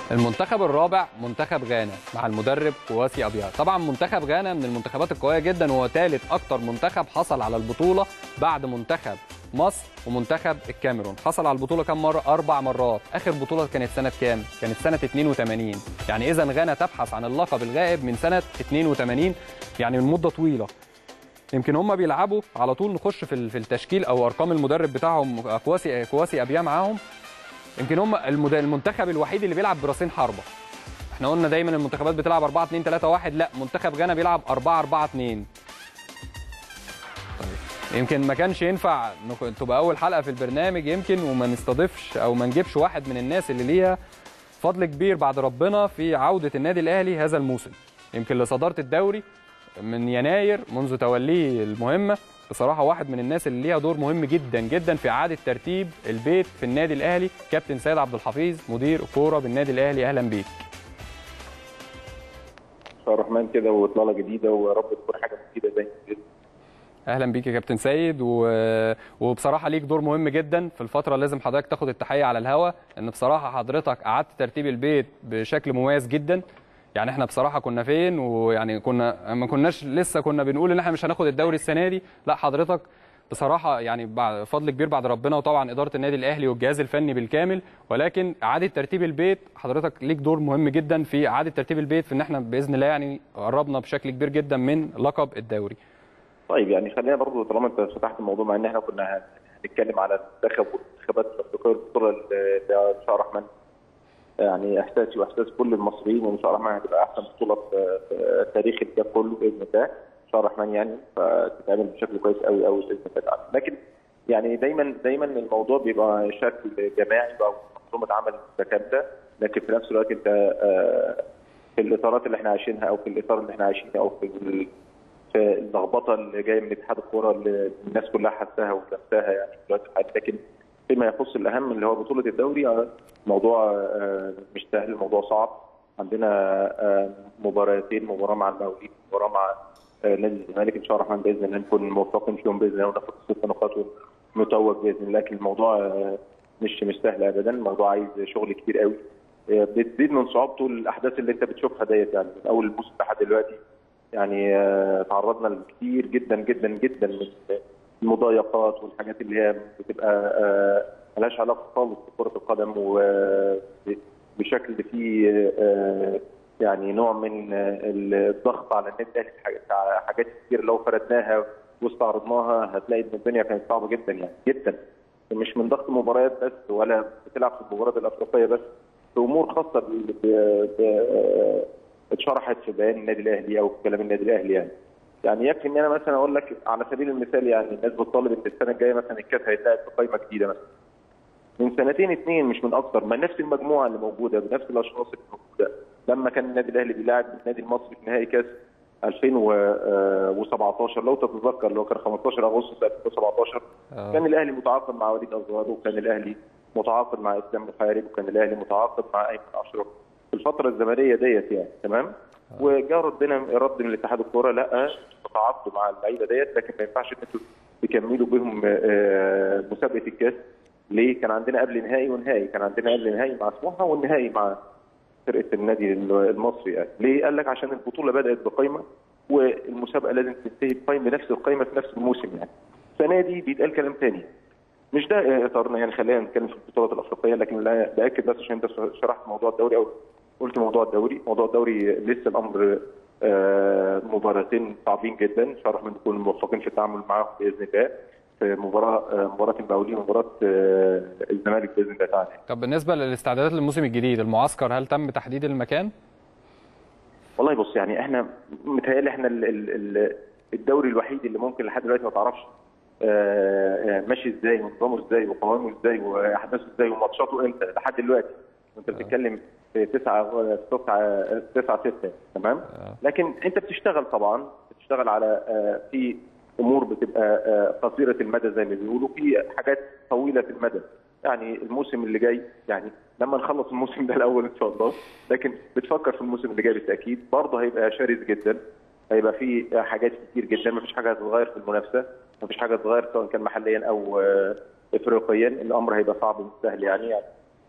المنتخب الرابع منتخب غانا مع المدرب كواسي ابيار طبعا منتخب غانا من المنتخبات القويه جدا وهو ثالث اكتر منتخب حصل على البطوله بعد منتخب مصر ومنتخب الكاميرون حصل على البطوله كم مره اربع مرات اخر بطوله كانت سنه كام كانت سنه 82 يعني اذا غانا تبحث عن اللقب الغائب من سنه 82 يعني من مده طويله يمكن هم بيلعبوا على طول نخش في ال- في التشكيل او ارقام المدرب بتاعهم كواسي كواسي ابيا معاهم يمكن هم المد- المنتخب الوحيد اللي بيلعب براسين حربه احنا قلنا دايما المنتخبات بتلعب 4 2 3 1 لا منتخب غانا بيلعب 4 4 2 طيب يمكن ما كانش ينفع نك- تبقى اول حلقه في البرنامج يمكن وما نستضيفش او ما نجيبش واحد من الناس اللي ليها فضل كبير بعد ربنا في عوده النادي الاهلي هذا الموسم يمكن لصداره الدوري من يناير منذ توليه المهمه بصراحه واحد من الناس اللي ليها دور مهم جدا جدا في اعاده ترتيب البيت في النادي الاهلي كابتن سيد عبد الحفيظ مدير الكوره بالنادي الاهلي اهلا بيك شهر الرحمن كده واطلاله جديده ويا رب تكون حاجه مفيده زي كده اهلا بيك يا كابتن سيد و... وبصراحه ليك دور مهم جدا في الفتره لازم حضرتك تاخد التحيه على الهوا ان بصراحه حضرتك قعدت ترتيب البيت بشكل مميز جدا يعني احنا بصراحه كنا فين ويعني كنا ما كناش لسه كنا بنقول ان احنا مش هناخد الدوري السنه دي لا حضرتك بصراحه يعني بعد فضل كبير بعد ربنا وطبعا اداره النادي الاهلي والجهاز الفني بالكامل ولكن اعاده ترتيب البيت حضرتك ليك دور مهم جدا في اعاده ترتيب البيت في ان احنا باذن الله يعني قربنا بشكل كبير جدا من لقب الدوري طيب يعني خلينا برضو طالما انت فتحت الموضوع مع ان احنا كنا هنتكلم على المنتخب والانتخابات الافريقيه البطوله اللي ان شاء الله الرحمن يعني احساسي واحساس كل المصريين وان شاء الله الرحمن هتبقى احسن بطوله في في تاريخ الكاف كله باذن الله ان شاء الله الرحمن يعني فتتعمل بشكل كويس قوي قوي باذن الله تعالى لكن يعني دايما دايما الموضوع بيبقى شكل جماعي او منظومه عمل متكامله لكن في نفس الوقت انت آه، في الاطارات اللي احنا عايشينها او في الاطار اللي احنا عايشينه او في ال- في اللخبطه اللي جايه من اتحاد الكوره اللي الناس كلها حاساها ولمساها يعني في الوقت الحالي لكن فيما يخص الاهم اللي هو بطوله الدوري آه، موضوع آه، مش سهل الموضوع صعب عندنا آه، مباراتين مباراه مع المقاولين مباراه مع آه، نادي الزمالك ان شاء الله الرحمن باذن الله نكون موفقين فيهم باذن الله وناخد ست نقاط ونتوج باذن الله لكن الموضوع آه، مش مش سهل ابدا الموضوع عايز شغل كتير قوي آه، بتزيد من صعوبته الاحداث اللي انت بتشوفها ديت يعني من اول الموسم لحد دلوقتي يعني آه، تعرضنا لكتير جدا جدا جدا من المضايقات والحاجات اللي هي بتبقى آه، ملهاش علاقه خالص بكره القدم وبشكل فيه آه، يعني نوع من آه، الضغط على النادي الاهلي في حاجات- حاجات كتير لو فردناها واستعرضناها هتلاقي ان الدنيا كانت صعبه جدا يعني جدا مش من ضغط مباريات بس ولا بتلعب في المباريات الافريقيه بس في امور خاصه ب- ب- ب- اتشرحت في بيان النادي الاهلي او في كلام النادي الاهلي يعني يعني يكفي ان انا مثلا اقول لك على سبيل المثال يعني الناس بتطالب ان السنه الجايه مثلا الكاس هيتلعب بقائمه جديده مثلا من سنتين اثنين مش من اكثر ما نفس المجموعه اللي موجوده بنفس الاشخاص اللي موجوده لما كان النادي الاهلي بيلاعب النادي المصري في نهائي كاس 2017 لو تتذكر اللي هو كان 15 اغسطس 2017 آه. كان الاهلي متعاقد مع وليد ازهر وكان الاهلي متعاقد مع اسلام محارب وكان الاهلي متعاقد مع ايمن اشرف في الفتره الزمنيه ديت يعني تمام وجاء ردنا رد من الاتحاد الكوره لا تتعاقدوا مع اللعيبه ديت لكن ما ينفعش ان انتوا تكملوا بهم آه، مسابقه الكاس ليه؟ كان عندنا قبل نهائي ونهائي كان عندنا قبل نهائي مع سموحه والنهائي مع فرقه النادي المصري يعني ليه؟ قال لك عشان البطوله بدات بقائمه والمسابقه لازم تنتهي بقائمه بنفس القائمه في نفس الموسم يعني السنه دي بيتقال كلام تاني مش ده اطارنا يعني خلينا نتكلم في البطولات الافريقيه لكن لا باكد بس عشان انت شرحت موضوع الدوري او قلت موضوع الدوري موضوع الدوري لسه الامر آه، مباراتين صعبين جدا ان شاء الله نكون موفقين في التعامل معاهم باذن الله في مباراه آه، مباراه المقاولين ومباراه آه، الزمالك باذن الله تعالى طب بالنسبه للاستعدادات للموسم الجديد المعسكر هل تم تحديد المكان والله بص يعني احنا متهيألي احنا ال- ال- ال- الدوري الوحيد اللي ممكن لحد دلوقتي ما تعرفش آه، آه، ماشي ازاي ونظامه ازاي وقوانينه ازاي واحداثه ازاي وماتشاته امتى لحد دلوقتي انت بتتكلم في 9 9 9 6 تمام لكن انت بتشتغل طبعا بتشتغل على آه، في امور بتبقى آه، قصيره المدى زي ما بيقولوا في حاجات طويله المدى يعني الموسم اللي جاي يعني لما نخلص الموسم ده الاول ان شاء الله لكن بتفكر في الموسم اللي جاي بالتاكيد برضه هيبقى شرس جدا هيبقى في حاجات كتير جدا مفيش حاجه هتتغير في المنافسه مفيش حاجه هتتغير سواء كان محليا او آه، افريقيا الامر هيبقى صعب مش سهل يعني, يعني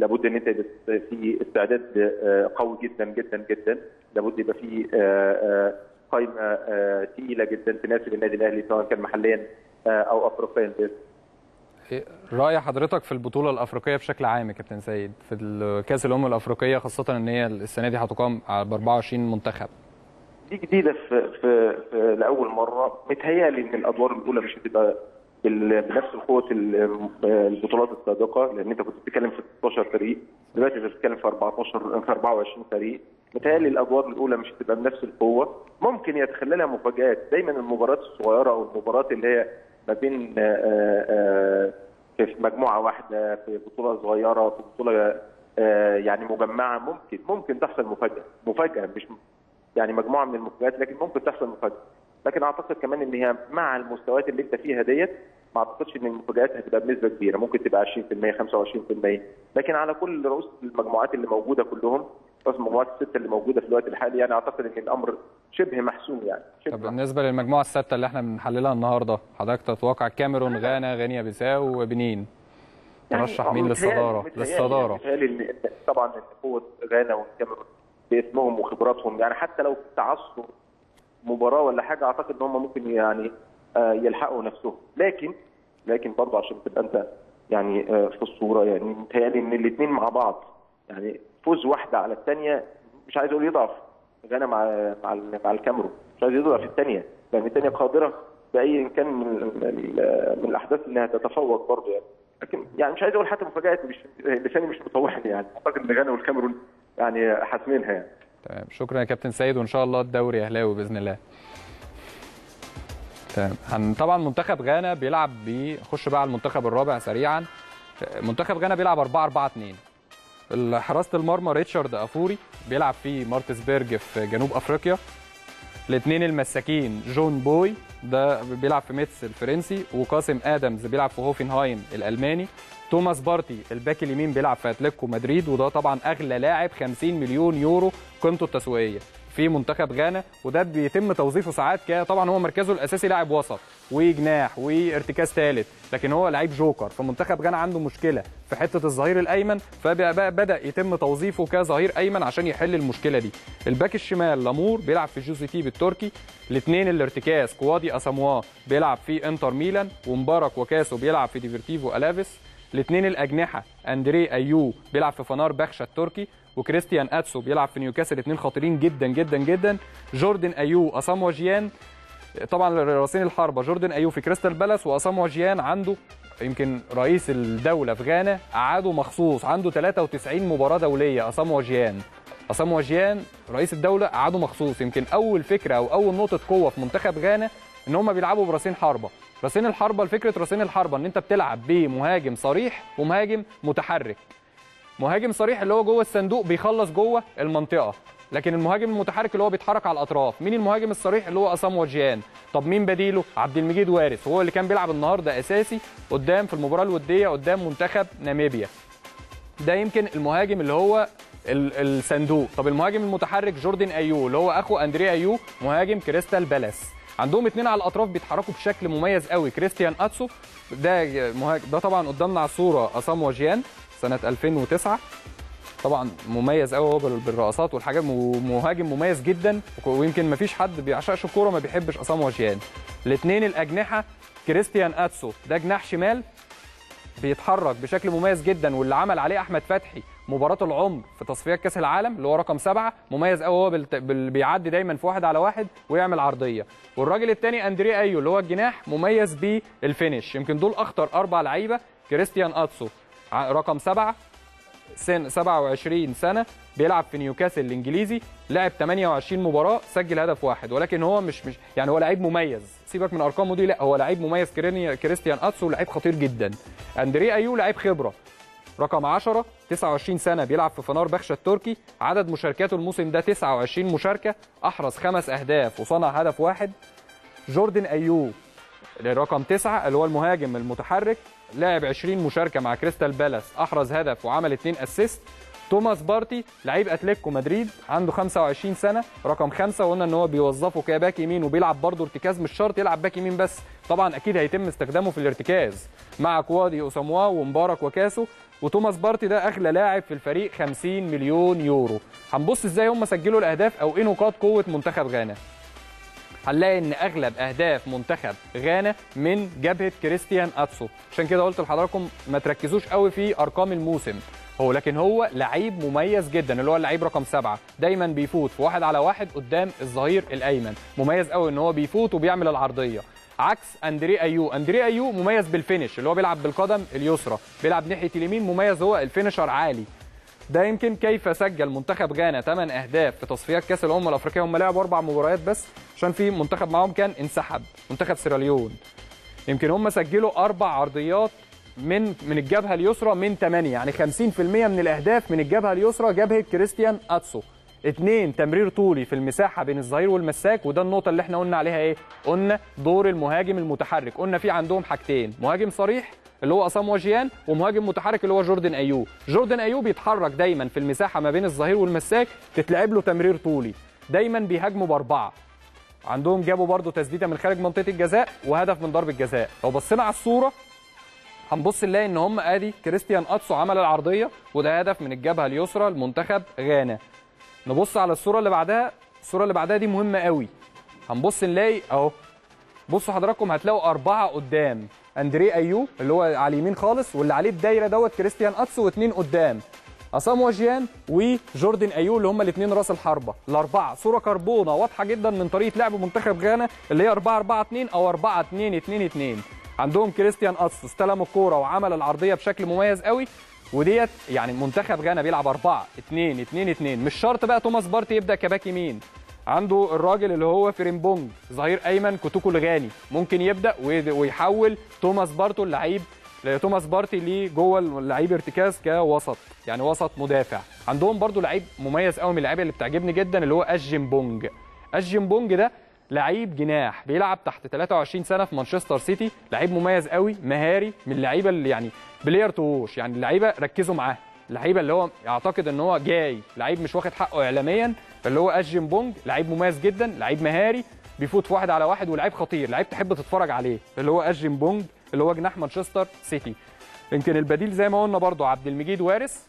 لابد ان انت يبقى في استعداد آه، قوي جدا جدا جدا لابد يبقى في آه، آه، قائمه آه، تقيله جدا تناسب النادي الاهلي سواء كان محليا آه، او افريقيا بس إيه رأي حضرتك في البطولة الأفريقية بشكل عام يا كابتن سيد في ال- كأس الأمم الأفريقية خاصة إن هي السنة دي هتقام ب 24 منتخب دي جديده في, في, في لاول مره متهيألي ان الادوار الاولى مش هتبقى بال- بنفس قوه ال- البطولات السابقه لان انت كنت بتتكلم في 16 فريق دلوقتي انت بتتكلم في 14 في 24 فريق متهيألي الادوار الاولى مش هتبقى بنفس القوه ممكن يتخللها مفاجات دايما المباريات الصغيره او المباريات اللي هي ما بين آه، آه، في مجموعه واحده في بطوله صغيره في بطوله آه، يعني مجمعه ممكن ممكن تحصل مفاجاه مفاجاه مش يعني مجموعه من المفاجآت لكن ممكن تحصل مفاجاه لكن اعتقد كمان ان هي مع المستويات اللي انت فيها ديت ما اعتقدش ان المفاجآت هتبقى بنسبه كبيره ممكن تبقى 20% 25% لكن على كل رؤوس المجموعات اللي موجوده كلهم رؤوس المجموعات السته اللي موجوده في الوقت الحالي يعني اعتقد ان الامر شبه محسوم يعني شبه طب بالنسبة للمجموعة الستة اللي احنا بنحللها النهاردة حضرتك تتوقع الكاميرون غانا غينيا بيساو وبنين ترشح مين متهيألي- للصدارة متهيألي- للصدارة متهيألي ان طبعا ان قوه غانا والكاميرون باسمهم وخبراتهم يعني حتى لو في تعثر مباراه ولا حاجه اعتقد ان هم ممكن يعني آه، يلحقوا نفسهم لكن لكن برضه عشان تبقى انت يعني آه، في الصوره يعني متهيألي ان الاثنين مع بعض يعني فوز واحده على الثانيه مش عايز اقول يضعف غانا مع مع ال- مع الكاميرون مش عايز يضعف الثانيه لان الثانيه قادره باي كان من من- من الاحداث انها تتفوق برضه يعني لكن يعني مش عايز اقول حتى مفاجات مش لساني مش مطوعني يعني اعتقد ان غانا والكاميرون يعني حاسمينها يعني تمام شكرا يا كابتن سيد وان شاء الله الدوري اهلاوي باذن الله تمام هن- طبعا منتخب غانا بيلعب بيخش بقى على المنتخب الرابع سريعا منتخب غانا بيلعب 4 4 2 حراسه المرمى ريتشارد افوري بيلعب في مارتسبرج في جنوب افريقيا الاثنين المساكين جون بوي ده بيلعب في ميتس الفرنسي وقاسم ادمز بيلعب في هوفنهايم الالماني توماس بارتي الباك اليمين بيلعب في اتلتيكو مدريد وده طبعا اغلى لاعب 50 مليون يورو قيمته التسويقيه في منتخب غانا وده بيتم توظيفه ساعات ك طبعا هو مركزه الاساسي لاعب وسط وجناح وارتكاز ثالث لكن هو لعيب جوكر فمنتخب غانا عنده مشكله في حته الظهير الايمن فبدا يتم توظيفه كظهير ايمن عشان يحل المشكله دي الباك الشمال لامور بيلعب في جوزي تيب التركي الاثنين الارتكاز كوادي اساموا بيلعب في انتر ميلان ومبارك وكاسو بيلعب في ديفيرتيفو الافيس الاثنين الاجنحه اندري ايو بيلعب في فنار بخشة التركي وكريستيان اتسو بيلعب في نيوكاسل اثنين خطيرين جدا جدا جدا جوردن ايو اساموا جيان طبعا راسين الحربه جوردن ايو في كريستال بالاس واساموا جيان عنده يمكن رئيس الدوله في غانا قعده مخصوص عنده 93 مباراه دوليه اساموا جيان اساموا جيان رئيس الدوله قعده مخصوص يمكن اول فكره او اول نقطه قوه في منتخب غانا ان هم بيلعبوا براسين حربه راسين الحربه الفكره راسين الحربه ان انت بتلعب بمهاجم صريح ومهاجم متحرك مهاجم صريح اللي هو جوه الصندوق بيخلص جوه المنطقه لكن المهاجم المتحرك اللي هو بيتحرك على الاطراف مين المهاجم الصريح اللي هو اسامو جيان طب مين بديله عبد المجيد وارث هو اللي كان بيلعب النهارده اساسي قدام في المباراه الوديه قدام منتخب ناميبيا ده يمكن المهاجم اللي هو ال- الصندوق طب المهاجم المتحرك جوردن ايو اللي هو اخو اندري ايو مهاجم كريستال بالاس عندهم اتنين على الاطراف بيتحركوا بشكل مميز قوي كريستيان اتسو ده مهاجم ده طبعا قدامنا على الصوره اسامو جيان سنه 2009 طبعا مميز قوي هو بال- بالرقصات والحاجات مهاجم مميز جدا ويمكن ما فيش حد بيعشقش الكوره ما بيحبش اسامو جيان الاثنين الاجنحه كريستيان اتسو ده جناح شمال بيتحرك بشكل مميز جدا واللي عمل عليه احمد فتحي مباراه العمر في تصفيات كاس العالم اللي هو رقم سبعة مميز قوي هو بالت... بال... بيعدي دايما في واحد على واحد ويعمل عرضيه والراجل الثاني اندري ايو اللي هو الجناح مميز بالفينش يمكن دول اخطر اربع لعيبه كريستيان اتسو ع- رقم سبعة سن 27 سنه بيلعب في نيوكاسل الانجليزي لعب 28 مباراه سجل هدف واحد ولكن هو مش مش يعني هو لعيب مميز سيبك من ارقامه دي لا هو لعيب مميز كريني- كريستيان اتسو لعيب خطير جدا اندري ايو لعيب خبره رقم 10 29 سنه بيلعب في فنار بخشة التركي عدد مشاركاته الموسم ده 29 مشاركه احرز خمس اهداف وصنع هدف واحد جوردن ايو رقم تسعة اللي هو المهاجم المتحرك لعب 20 مشاركة مع كريستال بالاس أحرز هدف وعمل 2 أسيست توماس بارتي لعيب اتلتيكو مدريد عنده 25 سنه رقم خمسة وقلنا ان هو بيوظفه كباك يمين وبيلعب برضه ارتكاز مش شرط يلعب باك يمين بس طبعا اكيد هيتم استخدامه في الارتكاز مع كوادي اوساموا ومبارك وكاسو وتوماس بارتي ده اغلى لاعب في الفريق 50 مليون يورو هنبص ازاي هم سجلوا الاهداف او ايه نقاط قوه منتخب غانا هنلاقي ان اغلب اهداف منتخب غانا من جبهه كريستيان اتسو عشان كده قلت لحضراتكم ما تركزوش قوي في ارقام الموسم هو لكن هو لعيب مميز جدا اللي هو اللعيب رقم سبعة دايما بيفوت في واحد على واحد قدام الظهير الايمن مميز قوي ان هو بيفوت وبيعمل العرضيه عكس اندري ايو اندري ايو مميز بالفينش اللي هو بيلعب بالقدم اليسرى بيلعب ناحيه اليمين مميز هو الفينشر عالي ده يمكن كيف سجل منتخب غانا 8 اهداف في تصفيات كاس الامم الافريقيه هم لعبوا اربع مباريات بس عشان في منتخب معاهم كان انسحب منتخب سيراليون يمكن هم سجلوا اربع عرضيات من من الجبهه اليسرى من 8 يعني 50% من الاهداف من الجبهه اليسرى جبهه كريستيان اتسو اثنين تمرير طولي في المساحه بين الظهير والمساك وده النقطه اللي احنا قلنا عليها ايه قلنا دور المهاجم المتحرك قلنا في عندهم حاجتين مهاجم صريح اللي هو اسام وجيان ومهاجم متحرك اللي هو جوردن ايو جوردن ايو بيتحرك دايما في المساحه ما بين الظهير والمساك تتلعب له تمرير طولي دايما بيهاجموا باربعه عندهم جابوا برضو تسديده من خارج منطقه الجزاء وهدف من ضربه جزاء لو بصينا على الصوره هنبص نلاقي ان هم ادي كريستيان اتسو عمل العرضيه وده هدف من الجبهه اليسرى لمنتخب غانا نبص على الصوره اللي بعدها الصوره اللي بعدها دي مهمه قوي هنبص نلاقي اهو بصوا حضراتكم هتلاقوا أربعة قدام أندري أيو اللي هو على اليمين خالص واللي عليه بدايرة دوت كريستيان أتسو واثنين قدام عصام وجيان وجوردن أيو اللي هم الاثنين راس الحربة الأربعة صورة كربونة واضحة جدا من طريقة لعب منتخب غانا اللي هي 4 4 2 أو 4 2 2 2 عندهم كريستيان أتسو استلم الكورة وعمل العرضية بشكل مميز قوي وديت يعني منتخب غانا بيلعب 4 2 2 2 مش شرط بقى توماس بارتي يبدا كباك يمين عنده الراجل اللي هو فريمبونج ظهير ايمن كوتوكو الغاني ممكن يبدا ويحول توماس بارتو اللعيب توماس بارتي ليه جوه اللعيب ارتكاز كوسط يعني وسط مدافع عندهم برضو لعيب مميز قوي من اللعيبه اللي بتعجبني جدا اللي هو اجيمبونج اجيمبونج ده لعيب جناح بيلعب تحت 23 سنه في مانشستر سيتي لعيب مميز قوي مهاري من اللعيبه اللي يعني بلاير تو ووش يعني اللعيبه ركزوا معاه اللعيبه اللي هو اعتقد ان هو جاي لعيب مش واخد حقه اعلاميا اللي هو اجيم بونج لعيب مميز جدا لعيب مهاري بيفوت في واحد على واحد ولعيب خطير لعيب تحب تتفرج عليه اللي هو اجيم بونج اللي هو جناح مانشستر سيتي يمكن البديل زي ما قلنا برضو عبد المجيد وارث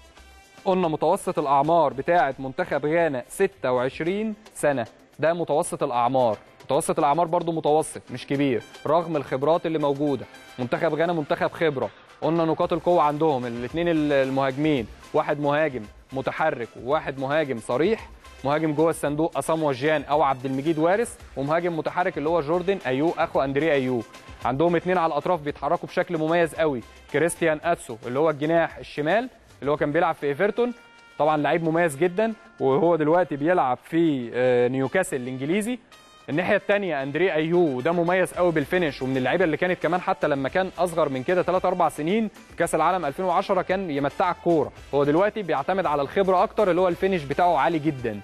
قلنا متوسط الاعمار بتاعه منتخب غانا 26 سنه ده متوسط الاعمار متوسط الاعمار برضو متوسط مش كبير رغم الخبرات اللي موجوده منتخب غانا منتخب خبره قلنا نقاط القوه عندهم الاثنين المهاجمين واحد مهاجم متحرك وواحد مهاجم صريح مهاجم جوه الصندوق اسام وجيان او عبد المجيد وارث ومهاجم متحرك اللي هو جوردن ايو اخو اندري ايو عندهم اثنين على الاطراف بيتحركوا بشكل مميز قوي كريستيان اتسو اللي هو الجناح الشمال اللي هو كان بيلعب في ايفرتون طبعا لعيب مميز جدا وهو دلوقتي بيلعب في نيوكاسل الانجليزي الناحيه الثانيه اندري ايو ده مميز قوي بالفينش ومن اللعيبه اللي كانت كمان حتى لما كان اصغر من كده 3 4 سنين في كاس العالم 2010 كان يمتعك كوره هو دلوقتي بيعتمد على الخبره اكتر اللي هو الفينش بتاعه عالي جدا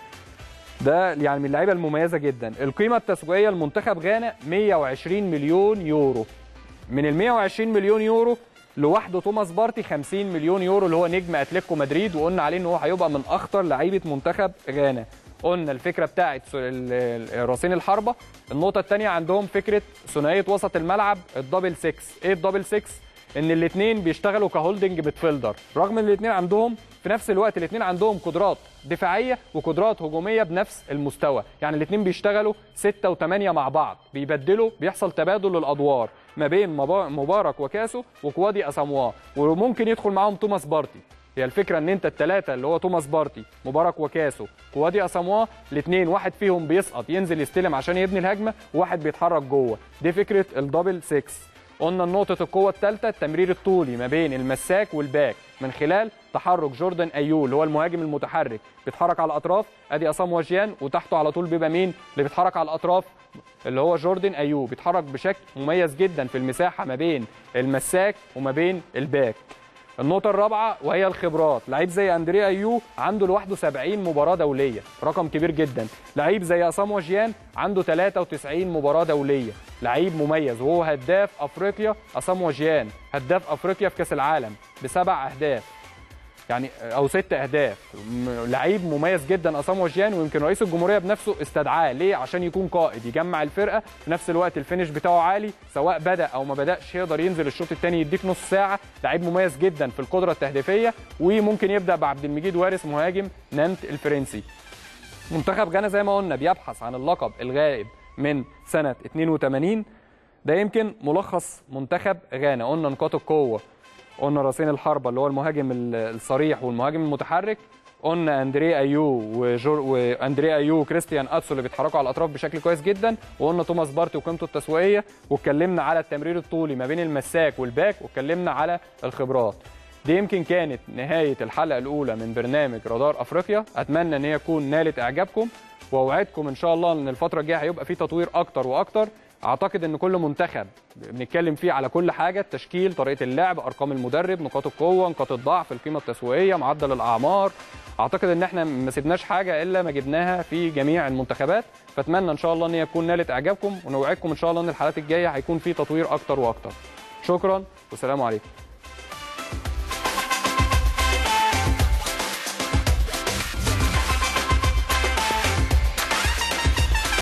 ده يعني من اللعيبه المميزه جدا القيمه التسويقيه لمنتخب غانا 120 مليون يورو من ال 120 مليون يورو لوحده توماس بارتي 50 مليون يورو اللي هو نجم اتلتيكو مدريد وقلنا عليه ان هو هيبقى من اخطر لعيبه منتخب غانا قلنا الفكره بتاعت راسين الحربه النقطه الثانيه عندهم فكره ثنائيه وسط الملعب الدبل 6 ايه الدبل 6 ان الاثنين بيشتغلوا كهولدنج ميدفيلدر رغم ان الاثنين عندهم في نفس الوقت الاثنين عندهم قدرات دفاعيه وقدرات هجوميه بنفس المستوى يعني الاثنين بيشتغلوا 6 و8 مع بعض بيبدلوا بيحصل تبادل للادوار ما بين مبارك وكاسو وكوادي اساموا وممكن يدخل معاهم توماس بارتي هي الفكره ان انت الثلاثه اللي هو توماس بارتي مبارك وكاسو كوادي اساموا الاثنين واحد فيهم بيسقط ينزل يستلم عشان يبني الهجمه وواحد بيتحرك جوه دي فكره الدبل 6 قلنا نقطة القوة الثالثة التمرير الطولي ما بين المساك والباك من خلال تحرك جوردن ايو اللي هو المهاجم المتحرك بيتحرك على الاطراف ادي عصام وجيان وتحته على طول بيبقى مين اللي بيتحرك على الاطراف اللي هو جوردن ايو بيتحرك بشكل مميز جدا في المساحة ما بين المساك وما بين الباك النقطة الرابعة وهي الخبرات، لعيب زي أندريا أيو عنده لوحده 70 مباراة دولية، رقم كبير جدا، لعيب زي عصام وجيان عنده 93 مباراة دولية، لعيب مميز وهو هداف أفريقيا عصام وجيان، هداف أفريقيا في كأس العالم بسبع أهداف. يعني او ست اهداف م- لعيب مميز جدا اسامو جيان ويمكن رئيس الجمهوريه بنفسه استدعاه ليه عشان يكون قائد يجمع الفرقه في نفس الوقت الفينش بتاعه عالي سواء بدا او ما بداش يقدر ينزل الشوط الثاني يديك نص ساعه لعيب مميز جدا في القدره التهديفيه وممكن يبدا بعبد المجيد وارث مهاجم نانت الفرنسي منتخب غانا زي ما قلنا بيبحث عن اللقب الغائب من سنه 82 ده يمكن ملخص منتخب غانا قلنا نقاط القوه قلنا راسين الحربه اللي هو المهاجم ال- الصريح والمهاجم المتحرك قلنا اندريه ايو وجور واندريه ايو وكريستيان اتسو اللي بيتحركوا على الاطراف بشكل كويس جدا وقلنا توماس بارتي وقيمته التسويقيه واتكلمنا على التمرير الطولي ما بين المساك والباك واتكلمنا على الخبرات دي يمكن كانت نهايه الحلقه الاولى من برنامج رادار افريقيا اتمنى ان هي تكون نالت اعجابكم واوعدكم ان شاء الله ان الفتره الجايه هيبقى في تطوير اكتر واكتر اعتقد ان كل منتخب بنتكلم فيه على كل حاجه التشكيل طريقه اللعب ارقام المدرب نقاط القوه نقاط الضعف القيمه التسويقيه معدل الاعمار اعتقد ان احنا ما سيبناش حاجه الا ما جبناها في جميع المنتخبات فاتمنى ان شاء الله ان هي تكون نالت اعجابكم ونوعدكم ان شاء الله ان الحلقات الجايه هيكون في تطوير اكتر واكتر شكرا والسلام عليكم